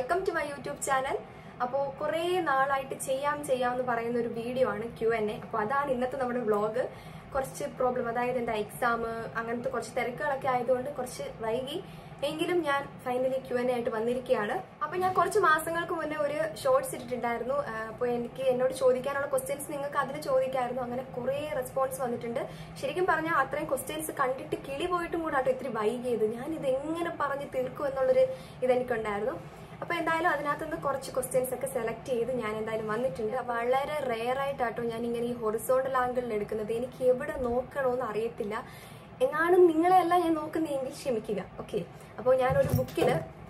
Welcome to my YouTube channel അപ്പോൾ കുറേ നാളായിട്ട് ചെയ്യാം ചെയ്യാം എന്ന് പറയുന്ന ഒരു വീഡിയോ ആണ് ക്യു എൻ എ അപ്പോൾ അതാണ് ഇന്നത്തെ നമ്മുടെ വ്ളോഗ് കുറച്ച് പ്രോബ്ലം അതായത് എൻ്റെ എക്സാം അങ്ങനത്തെ കുറച്ച് തിരക്കുകളൊക്കെ ആയതുകൊണ്ട് കുറച്ച് വൈകി എങ്കിലും ഞാൻ ഫൈനലി ക്യു എൻ എ ആയിട്ട് വന്നിരിക്കുകയാണ് അപ്പോൾ ഞാൻ കുറച്ച് മാസങ്ങൾക്ക് മുന്നേ ഒരു ഷോർട്സ് ഇട്ടിട്ടുണ്ടായിരുന്നു അപ്പോൾ എനിക്ക് എന്നോട് ചോദിക്കാനുള്ള ക്വസ്റ്റ്യൻസ് നിങ്ങൾക്ക് അതിൽ ചോദിക്കായിരുന്നു അങ്ങനെ കുറേ റെസ്പോൺസ് വന്നിട്ടുണ്ട് ശരിക്കും പറഞ്ഞാൽ അത്രയും ക്വസ്റ്റ്യൻസ് കണ്ടിട്ട് കിളി പോയിട്ടും കൂടെ ആട്ടോ ഇത്തിരി വൈകിയത് ഞാൻ ഇത് എങ്ങനെ പറഞ്ഞ് തീർക്കും എന്നുള്ളൊരു ഇതെനിക്കുണ്ടായിരുന്നു അപ്പൊ എന്തായാലും അതിനകത്തുനിന്ന് കുറച്ച് ക്വസ്റ്റ്യൻസ് ഒക്കെ സെലക്ട് ചെയ്ത് ഞാൻ എന്തായാലും വന്നിട്ടുണ്ട് വളരെ റെയർ ആയിട്ടാട്ടോ ഞാൻ ഇങ്ങനെ ഈ ഹൊറിസോണ്ടൽ ആംഗിളിൽ എടുക്കുന്നത് എനിക്ക് എവിടെ നോക്കണമെന്ന് അറിയത്തില്ല എങ്ങാനും നിങ്ങളെയല്ല ഞാൻ നോക്കുന്നതെങ്കിൽ ക്ഷമിക്കുക ഓക്കെ അപ്പോൾ ഞാനൊരു ബുക്കിൽ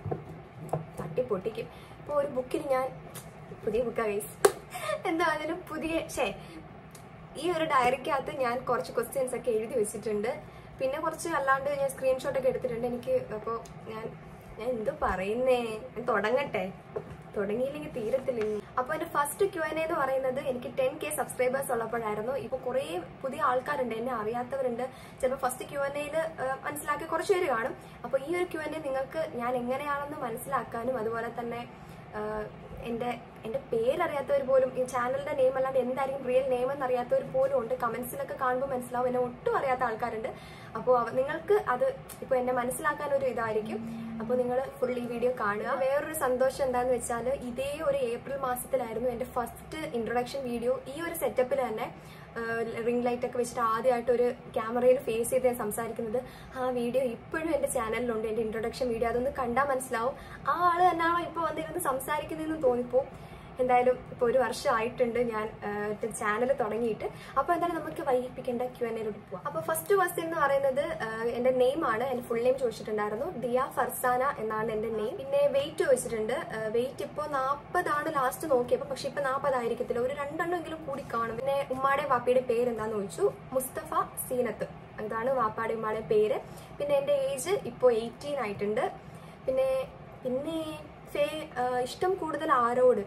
തട്ടി പൊട്ടിക്കും അപ്പോൾ ഒരു ബുക്കിൽ ഞാൻ പുതിയ ബുക്കാ ഗൈസ് എന്താ അതിന് പുതിയ ഷേ ഈ ഒരു ഡയറിക്കകത്ത് ഞാൻ കുറച്ച് ക്വസ്റ്റ്യൻസ് ഒക്കെ എഴുതി വെച്ചിട്ടുണ്ട് പിന്നെ കുറച്ച് അല്ലാണ്ട് ഞാൻ സ്ക്രീൻഷോട്ട് ഒക്കെ എടുത്തിട്ടുണ്ട് എനിക്ക് അപ്പോൾ ഞാൻ ഞാൻ എന്ത് പറയുന്നേ ഞാൻ തുടങ്ങട്ടെ തുടങ്ങിയില്ലെങ്കിൽ തീരത്തില്ല ഇനി. അപ്പൊ എന്റെ ഫസ്റ്റ് ക്യു എൻ എന്ന് പറയുന്നത് എനിക്ക് ടെൻ കെ സബ്സ്ക്രൈബേഴ്സ് ഉള്ളപ്പോഴായിരുന്നു ഇപ്പൊ കുറെ പുതിയ ആൾക്കാരുണ്ട് എന്നെ അറിയാത്തവരുണ്ട് ചിലപ്പോൾ ഫസ്റ്റ് ക്യു എൻ എയിൽ മനസ്സിലാക്കി കുറച്ച് പേര് കാണും അപ്പൊ ഈ ഒരു ക്യു എൻ എ നിങ്ങൾക്ക് ഞാൻ എങ്ങനെയാണെന്ന് മനസ്സിലാക്കാനും അതുപോലെ തന്നെ ആഹ് എന്റെ എന്റെ പേരറിയാത്തവർ പോലും ഈ ചാനലിന്റെ നെയിം അല്ലാണ്ട് എന്തായിരിക്കും റിയൽ നെയിം എന്ന് അറിയാത്തവർ പോലും ഉണ്ട് കമന്റ്സിലൊക്കെ കാണുമ്പോൾ മനസ്സിലാവും എന്നെ ഒട്ടും അറിയാത്ത ആൾക്കാരുണ്ട് അപ്പോൾ നിങ്ങൾക്ക് അത് ഇപ്പോൾ എന്നെ മനസ്സിലാക്കാൻ ഒരു ഇതായിരിക്കും അപ്പോൾ നിങ്ങൾ ഫുൾ ഈ വീഡിയോ കാണുക വേറൊരു സന്തോഷം എന്താന്ന് വെച്ചാൽ ഇതേ ഒരു ഏപ്രിൽ മാസത്തിലായിരുന്നു എന്റെ ഫസ്റ്റ് ഇൻട്രൊഡക്ഷൻ വീഡിയോ ഈ ഒരു സെറ്റപ്പിൽ തന്നെ റിംഗ് ലൈറ്റ് ഒക്കെ വെച്ചിട്ട് ആദ്യമായിട്ട് ഒരു ക്യാമറയിൽ ഫേസ് ചെയ്ത് ഞാൻ സംസാരിക്കുന്നത് ആ വീഡിയോ ഇപ്പോഴും എന്റെ ചാനലിലുണ്ട് എന്റെ ഇൻട്രൊഡക്ഷൻ വീഡിയോ അതൊന്ന് കണ്ടാൽ മനസ്സിലാവും ആ ആള് തന്നെയാണോ ഇപ്പൊ വന്നിരുന്ന് സംസാരിക്കുന്നതെന്ന് തോന്നിപ്പോ എന്തായാലും ഇപ്പൊ ഒരു വർഷമായിട്ടുണ്ട് ഞാൻ ചാനൽ തുടങ്ങിയിട്ട് അപ്പൊ എന്തായാലും നമുക്ക് വൈകിപ്പിക്കേണ്ട ക്യു എൻ എയിലോട്ട് പോവാം അപ്പൊ ഫസ്റ്റ് ക്വസ്റ്റ്യൻ എന്ന് പറയുന്നത് ആഹ് എന്റെ നെയിം ആണ് എന്റെ ഫുൾ നെയിം ചോദിച്ചിട്ടുണ്ടായിരുന്നു ദിയ ഫർസാന എന്നാണ് എന്റെ നെയിം പിന്നെ വെയിറ്റ് ചോദിച്ചിട്ടുണ്ട് വെയിറ്റ് ഇപ്പോൾ നാൽപ്പതാണ് ലാസ്റ്റ് നോക്കിയപ്പോൾ പക്ഷെ ഇപ്പൊ നാൽപ്പതായിരിക്കത്തില്ല ഒരു രണ്ടെണ്ണമെങ്കിലും കൂടി കാണും പിന്നെ ഉമ്മാടെ വാപ്പയുടെ പേര് എന്താന്ന് ചോദിച്ചു മുസ്തഫ സീനത്ത് അതാണ് വാപ്പാടെ ഉമ്മാടെ പേര് പിന്നെ എന്റെ ഏജ് ഇപ്പോൾ എയ്റ്റീൻ ആയിട്ടുണ്ട് പിന്നെ പിന്നെ ഫേ ആഹ് ഇഷ്ടം കൂടുതൽ ആരോട്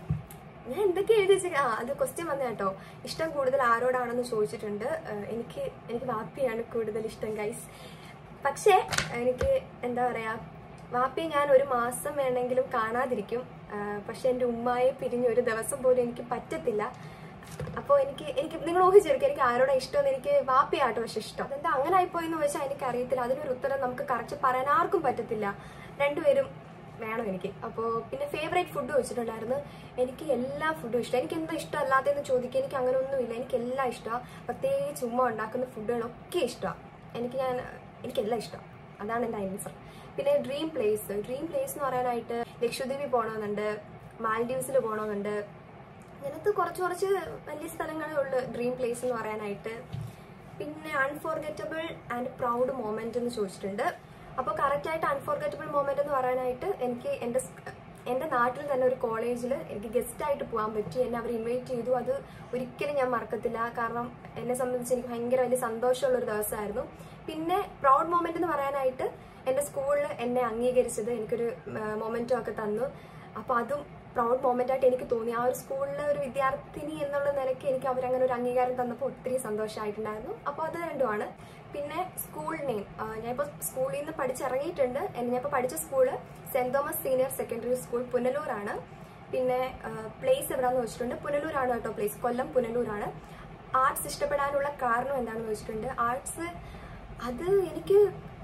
ഞാൻ എന്തൊക്കെ എഴുതി വെച്ച ആ അത് ക്വസ്റ്റ്യൻ വന്ന കേട്ടോ ഇഷ്ടം കൂടുതൽ ആരോടാണെന്ന് ചോദിച്ചിട്ടുണ്ട് ആഹ് എനിക്ക് എനിക്ക് വാപ്പിയാണ് കൂടുതൽ ഇഷ്ടം ഗൈസ് പക്ഷേ എനിക്ക് എന്താ പറയാ വാപ്പിയെ ഞാൻ ഒരു മാസം വേണമെങ്കിലും കാണാതിരിക്കും ആഹ് പക്ഷെ എൻ്റെ ഉമ്മായെ പിരിഞ്ഞ് ഒരു ദിവസം പോലും എനിക്ക് പറ്റത്തില്ല അപ്പോൾ എനിക്ക് എനിക്ക് നിങ്ങൾ ഊഹിച്ചെടുക്കുക എനിക്ക് ആരോടാ ഇഷ്ടമെന്ന് എനിക്ക് വാപ്പിയാട്ടോ പക്ഷെ ഇഷ്ടം അതെന്താ അങ്ങനെ ആയിപ്പോയെന്ന് വെച്ചാൽ എനിക്ക് അറിയത്തില്ല അതിനൊരു ഉത്തരം നമുക്ക് കറക്റ്റ് പറയാൻ ആർക്കും പറ്റത്തില്ല രണ്ടുപേരും വേണം എനിക്ക് അപ്പോൾ പിന്നെ ഫേവറേറ്റ് ഫുഡ് വെച്ചിട്ടുണ്ടായിരുന്നു എനിക്ക് എല്ലാ ഫുഡും ഇഷ്ടം എനിക്ക് എന്താ ഇഷ്ടമല്ലാത്തതെന്ന് ചോദിക്കുക എനിക്ക് അങ്ങനെ ഒന്നുമില്ല എനിക്ക് എല്ലാം ഇഷ്ടമാണ് പ്രത്യേകിച്ച് ഉമ്മ ഉണ്ടാക്കുന്ന ഫുഡുകളൊക്കെ ഇഷ്ടമാണ് എനിക്ക് ഞാൻ എനിക്കെല്ലാം ഇഷ്ടം അതാണ് എൻ്റെ ആൻസർ പിന്നെ ഡ്രീം പ്ലേസ് ഡ്രീം പ്ലേസ് എന്ന് പറയാനായിട്ട് ലക്ഷദ്വീപിൽ പോകണമെന്നുണ്ട് മാൽഡീവ്സിൽ പോകണമെന്നുണ്ട് ഇങ്ങനത്തെ കുറച്ച് കുറച്ച് വലിയ സ്ഥലങ്ങളേ ഉള്ളൂ ഡ്രീം പ്ലേസ് എന്ന് പറയാനായിട്ട് പിന്നെ അൺഫോർഗറ്റബിൾ ആൻഡ് പ്രൗഡ് മൊമെന്റ് എന്ന് ചോദിച്ചിട്ടുണ്ട് അപ്പോൾ കറക്റ്റ് ആയിട്ട് അൺഫോർഗറ്റബിൾ മൊമെന്റ് എന്ന് പറയാനായിട്ട് എനിക്ക് എൻ്റെ സ്- എൻ്റെ നാട്ടിൽ തന്നെ ഒരു കോളേജിൽ എനിക്ക് ഗസ്റ്റ് ആയിട്ട് പോകാൻ പറ്റി എന്നെ അവർ ഇൻവൈറ്റ് ചെയ്തു അത് ഒരിക്കലും ഞാൻ മറക്കത്തില്ല കാരണം എന്നെ സംബന്ധിച്ച് എനിക്ക് ഭയങ്കര വലിയ സന്തോഷമുള്ള ഒരു ദിവസമായിരുന്നു പിന്നെ പ്രൗഡ് മൊമെന്റ് എന്ന് പറയാനായിട്ട് എൻ്റെ സ്കൂളിൽ എന്നെ അംഗീകരിച്ചത് എനിക്കൊരു മൊമെന്റും ഒക്കെ തന്നു അപ്പോൾ അതും പ്രൗഡ് മൊമെന്റ് ആയിട്ട് എനിക്ക് തോന്നി ആ ഒരു സ്കൂളിലെ ഒരു വിദ്യാർത്ഥിനി എന്നുള്ള നിലയ്ക്ക് എനിക്ക് അവരങ്ങനെ ഒരു അംഗീകാരം തന്നപ്പോൾ ഒത്തിരി സന്തോഷമായിട്ടുണ്ടായിരുന്നു അപ്പോൾ അത് രണ്ടുമാണ് പിന്നെ സ്കൂൾ നെയിം ഞാനിപ്പോൾ സ്കൂളിൽ നിന്ന് പഠിച്ചിറങ്ങിയിട്ടുണ്ട് എന്നെ ഞാനിപ്പോൾ പഠിച്ച school saint Thomas senior secondary school പുനലൂരാണ് പിന്നെ പ്ലേസ് എവിടെയാണെന്ന് വെച്ചിട്ടുണ്ട് പുനലൂരാണ് കേട്ടോ പ്ലേസ് കൊല്ലം പുനലൂരാണ് ആർട്സ് ഇഷ്ടപ്പെടാനുള്ള കാരണം എന്താണെന്ന് വെച്ചിട്ടുണ്ട് ആർട്സ് അത് എനിക്ക്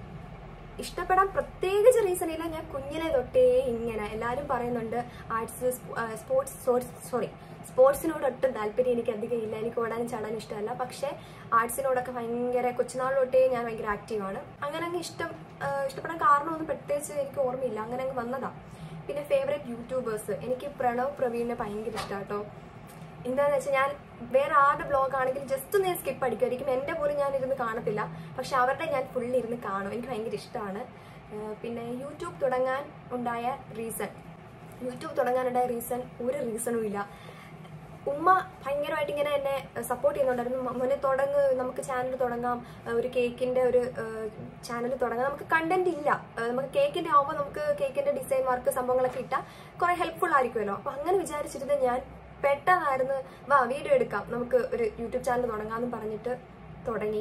ഇഷ്ടപ്പെടാൻ പ്രത്യേകിച്ച് റീസൺ ഇല്ല ഞാൻ കുഞ്ഞിനെ തൊട്ടേ ഇങ്ങനെ എല്ലാവരും പറയുന്നുണ്ട് ആർട്സ് സ്പോർട്സ് സോറി സ്പോർട്സിനോട് ഒട്ടും താല്പര്യം എനിക്ക് അധികം ഇല്ല എനിക്ക് ഓടാനും ചാടാനും ഇഷ്ടമല്ല പക്ഷേ ആർട്സിനോടൊക്കെ ഭയങ്കര കൊച്ചുനാൾ തൊട്ടേ ഞാൻ ഭയങ്കര ആക്റ്റീവാണ് അങ്ങനെ അങ്ങ് ഇഷ്ടം ആ, ഇഷ്ടപ്പെടാൻ കാരണമൊന്നും പ്രത്യേകിച്ച് എനിക്ക് ഓർമ്മയില്ല അങ്ങനെ അങ്ങ് വന്നതാ പിന്നെ ഫേവറേറ്റ് യൂട്യൂബേഴ്സ് എനിക്ക് പ്രണവ് പ്രവീണിനെ ഭയങ്കര ഇഷ്ടമാണ് കേട്ടോ എന്താന്ന് വെച്ചാൽ ഞാൻ വേറെ ആരുടെ ബ്ലോഗ് ആണെങ്കിൽ ജസ്റ്റ് ഒന്ന് സ്കിപ്പ് അടിക്കുമായിരിക്കും എൻ്റെ പോലും ഞാൻ ഇരുന്ന് കാണത്തില്ല പക്ഷെ അവരുടെ ഞാൻ ഫുള്ള് ഇരുന്ന് കാണും എനിക്ക് ഭയങ്കര ഇഷ്ടമാണ് പിന്നെ യൂട്യൂബ് തുടങ്ങാൻ ഉണ്ടായ റീസൺ യൂട്യൂബ് തുടങ്ങാനുണ്ടായ റീസൺ ഒരു റീസണും ഇല്ല ഉമ്മ ഭയങ്കരമായിട്ട് ഇങ്ങനെ എന്നെ സപ്പോർട്ട് ചെയ്യുന്നുണ്ടായിരുന്നു മ- മോനെ തുടങ്ങ് നമുക്ക് ചാനൽ തുടങ്ങാം ഏഹ് ഒരു കേക്കിന്റെ ഒരു ചാനൽ തുടങ്ങാം നമുക്ക് കണ്ടന്റ് ഇല്ല ഏഹ് നമുക്ക് കേക്കിന്റെ ആവുമ്പോൾ നമുക്ക് കേക്കിന്റെ ഡിസൈൻ വർക്ക് സംഭവങ്ങളൊക്കെ ഇട്ടാൽ കുറെ ഹെൽപ്ഫുൾ ആയിരിക്കുമല്ലോ അപ്പൊ അങ്ങനെ വിചാരിച്ചിരുന്ന ഞാൻ പെട്ടെന്നായിരുന്നു വാ വീഡിയോ എടുക്കാം നമുക്ക് ഒരു യൂട്യൂബ് ചാനൽ തുടങ്ങാമെന്ന് പറഞ്ഞിട്ട് തുടങ്ങി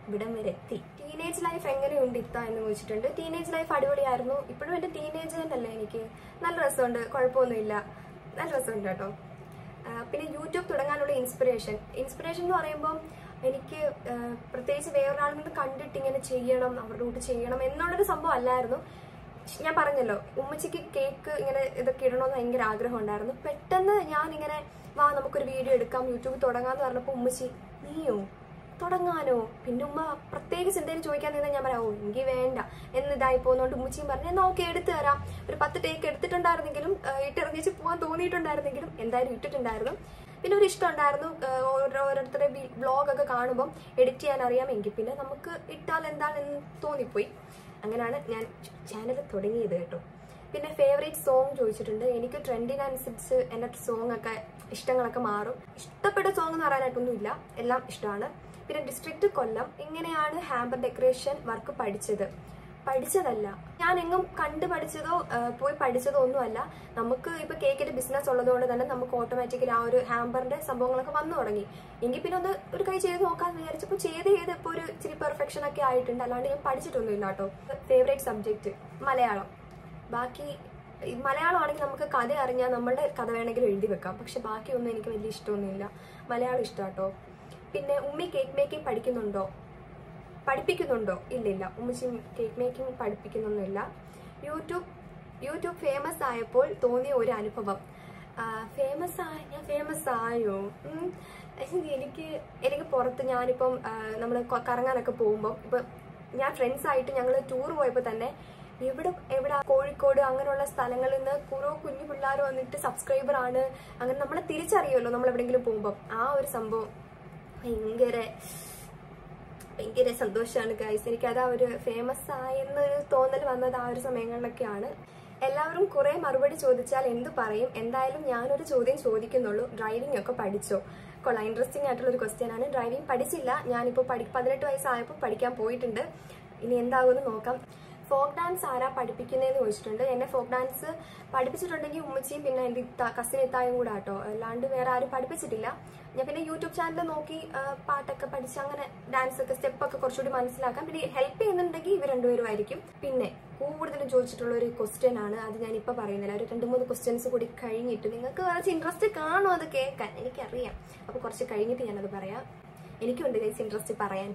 ഇവിടം വരെ എത്തി ടീനേജ് ലൈഫ് എങ്ങനെയുണ്ട് ഇത്ത എന്ന് ചോദിച്ചിട്ടുണ്ട് ടീനേജ് ലൈഫ് അടിപൊളിയായിരുന്നു ഇപ്പോഴും എന്റെ ടീനേജ് തന്നെയല്ലേ എനിക്ക് നല്ല രസമുണ്ട് കുഴപ്പമൊന്നുമില്ല നല്ല രസമുണ്ട് കേട്ടോ ആ, പിന്നെ യൂട്യൂബ് തുടങ്ങാനുള്ള ഇൻസ്പിറേഷൻ ഇൻസ്പിറേഷൻ എന്ന് പറയുമ്പോൾ എനിക്ക് ആ, പ്രത്യേകിച്ച് വേറൊരാളിൽ നിന്ന് കണ്ടിട്ട് ഇങ്ങനെ ചെയ്യണം അവരുടെ കൂട്ട് ചെയ്യണം എന്നുള്ളൊരു സംഭവം അല്ലായിരുന്നു ഞാൻ പറഞ്ഞല്ലോ ഉമ്മച്ചിക്ക് കേക്ക് ഇങ്ങനെ ഇതൊക്കെ ഇടണമെന്ന് ഭയങ്കര ആഗ്രഹം ഉണ്ടായിരുന്നു പെട്ടെന്ന് ഞാൻ ഇങ്ങനെ വാ നമുക്കൊരു വീഡിയോ എടുക്കാം യൂട്യൂബ് തുടങ്ങാന്ന് പറഞ്ഞപ്പോൾ ഉമ്മച്ചി നീയോ തുടങ്ങാനോ പിന്നെ ഉമ്മ പ്രത്യേകിച്ച് എന്തെങ്കിലും ചോദിക്കാൻ നിന്നാൽ ഞാൻ പറയാം ഓ എനിക്ക് വേണ്ട എന്നിതായി പോകുന്നതുകൊണ്ട് ഉമ്മച്ചിയും പറഞ്ഞു എന്നാ ഓക്കെ എടുത്തു തരാം ഒരു പത്ത് ടേക്ക് എടുത്തിട്ടുണ്ടായിരുന്നെങ്കിലും ആ, ഇട്ടെറിഞ്ഞിച്ച് പോകാൻ തോന്നിയിട്ടുണ്ടായിരുന്നെങ്കിലും എന്തായാലും ഇട്ടിട്ടുണ്ടായിരുന്നു പിന്നെ ഒരു ഇഷ്ടം ഉണ്ടായിരുന്നു ആ, ഓരോ- ഓരോരുത്തരുടെ വ്ളോഗ് ഒക്കെ കാണുമ്പോൾ എഡിറ്റ് ചെയ്യാൻ അറിയാമെങ്കിൽ പിന്നെ നമുക്ക് ഇട്ടാൽ എന്താണെന്ന് തോന്നിപ്പോയി അങ്ങനെയാണ് ഞാൻ ചാനൽ തുടങ്ങിയത് കേട്ടോ പിന്നെ ഫേവറേറ്റ് സോങ് ചോദിച്ചിട്ടുണ്ട് എനിക്ക് ട്രെൻഡിനനുസരിച്ച് എൻ്റെ സോങ് ഒക്കെ ഇഷ്ടങ്ങളൊക്കെ മാറും ഇഷ്ടപ്പെട്ട സോങ് എന്ന് പറയാനായിട്ടൊന്നുമില്ല എല്ലാം ഇഷ്ടമാണ് പിന്നെ ഡിസ്ട്രിക്ട് കൊല്ലം എങ്ങനെയാണ് ഹാമ്പർ ഡെക്കറേഷൻ വർക്ക് പഠിച്ചത് പഠിച്ചതല്ല ഞാൻ എങ്ങും കണ്ടു പഠിച്ചതോ ആ, പോയി പഠിച്ചതോ ഒന്നുമല്ല നമുക്ക് ഇപ്പൊ കേക്കിന്റെ ബിസിനസ് ഉള്ളതുകൊണ്ട് തന്നെ നമുക്ക് ഓട്ടോമാറ്റിക്കലി ആ ഒരു ഹാമ്പറിന്റെ സംഭവങ്ങളൊക്കെ വന്നു തുടങ്ങി എങ്കിൽ പിന്നെ ഒന്ന് ഒരു കൈ ചെയ്ത് നോക്കാന്ന് വിചാരിച്ചപ്പോൾ ചെയ്ത് ചെയ്ത് ഇപ്പോൾ ഒരു ഇച്ചിരി പെർഫെക്ഷൻ ഒക്കെ ആയിട്ടുണ്ട് അല്ലാണ്ട് ഞാൻ പഠിച്ചിട്ടൊന്നുമില്ല കേട്ടോ ഫേവറേറ്റ് സബ്ജക്റ്റ് മലയാളം ബാക്കി ഈ മലയാളമാണെങ്കിൽ നമുക്ക് കഥ അറിഞ്ഞാൽ നമ്മളുടെ കഥ വേണമെങ്കിൽ എഴുതി വെക്കാം പക്ഷെ ബാക്കിയൊന്നും എനിക്ക് വലിയ ഇഷ്ടമൊന്നുമില്ല മലയാളം ഇഷ്ടം കേട്ടോ പിന്നെ ഉമ്മി കേക്ക് മേക്കിംഗ് പഠിക്കുന്നുണ്ടോ പഠിപ്പിക്കുന്നുണ്ടോ ഇല്ലില്ല ഉമ്മച്ചി കേക്ക് മേക്കിംഗ് പഠിപ്പിക്കുന്നൊന്നുമില്ല യൂട്യൂബ് യൂട്യൂബ് ഫേമസ് ആയപ്പോൾ തോന്നിയ ഒരു അനുഭവം ഫേമസ് ആയ ഞാൻ ഫേമസ് ആയോ ഉം. എനിക്ക് എനിക്ക് പുറത്ത് ഞാനിപ്പം നമ്മൾ കറങ്ങാനൊക്കെ പോകുമ്പോൾ ഇപ്പം ഞാൻ ഫ്രണ്ട്സ് ആയിട്ട് ഞങ്ങൾ ടൂർ പോയപ്പോൾ തന്നെ എവിടെ എവിടെ കോഴിക്കോട് അങ്ങനെയുള്ള സ്ഥലങ്ങളിൽ നിന്ന് കുറേ കുഞ്ഞു പിള്ളേർ വന്നിട്ട് സബ്സ്ക്രൈബർ ആണ് അങ്ങനെ നമ്മളെ തിരിച്ചറിയുമല്ലോ നമ്മൾ എവിടെയെങ്കിലും പോകുമ്പോൾ ആ ഒരു സംഭവം ഭയങ്കര ഭയങ്കര സന്തോഷമാണ് ഗൈസ് എനിക്ക് അത് ആ ഒരു ഫേമസ് ആയെന്നൊരു തോന്നൽ വന്നത് ആ ഒരു സമയങ്ങളിലൊക്കെയാണ് എല്ലാവരും കുറെ മറുപടി ചോദിച്ചാൽ എന്ത് പറയും എന്തായാലും ഞാനൊരു ചോദ്യം ചോദിക്കുന്നുള്ളൂ ഡ്രൈവിംഗ് ഒക്കെ പഠിച്ചോ കൊള്ളാം ഇൻട്രസ്റ്റിംഗ് ആയിട്ടുള്ള ഒരു ക്വസ്റ്റ്യൻ ആണ് ഡ്രൈവിംഗ് പഠിച്ചില്ല ഞാനിപ്പോൾ പഠി പതിനെട്ട് വയസ്സായപ്പോൾ പഠിക്കാൻ പോയിട്ടുണ്ട് ഇനി എന്താകുമെന്ന് നോക്കാം ഫോക്ക് ഡാൻസ് ആരാ പഠിപ്പിക്കുന്നതെന്ന് ചോദിച്ചിട്ടുണ്ട് എന്നെ ഫോക്ക് ഡാൻസ് പഠിപ്പിച്ചിട്ടുണ്ടെങ്കിൽ ഉമ്മച്ചിയും പിന്നെ എൻ്റെ ഇത്ത കസിൻ ഇത്തായും കൂടെ കേട്ടോ അല്ലാണ്ട് വേറെ ആരും പഠിപ്പിച്ചിട്ടില്ല ഞാൻ പിന്നെ യൂട്യൂബ് ചാനൽ നോക്കി ആ, പാട്ടൊക്കെ പഠിച്ച് അങ്ങനെ ഡാൻസ് ഒക്കെ സ്റ്റെപ്പ് ഒക്കെ കുറച്ചുകൂടി മനസ്സിലാക്കാം പിന്നെ ഹെൽപ്പ് ചെയ്യുന്നുണ്ടെങ്കിൽ ഇവർ രണ്ടുപേരും ആയിരിക്കും പിന്നെ കൂടുതലും ചോദിച്ചിട്ടുള്ള ഒരു ക്വസ്റ്റ്യൻ ആണ് അത് ഞാൻ ഇപ്പൊ പറയുന്നില്ല ഒരു രണ്ട് മൂന്ന് ക്വസ്റ്റ്യൻസ് കൂടി കഴിഞ്ഞിട്ട് നിങ്ങൾക്ക് കുറച്ച് ഇൻട്രസ്റ്റ് കാണുമോ അത് കേൾക്കാൻ എനിക്കറിയാം അപ്പൊ കുറച്ച് കഴിഞ്ഞിട്ട് ഞാനത് പറയാം എനിക്കുണ്ട് ഗൈസ് ഇൻട്രസ്റ്റ് പറയാൻ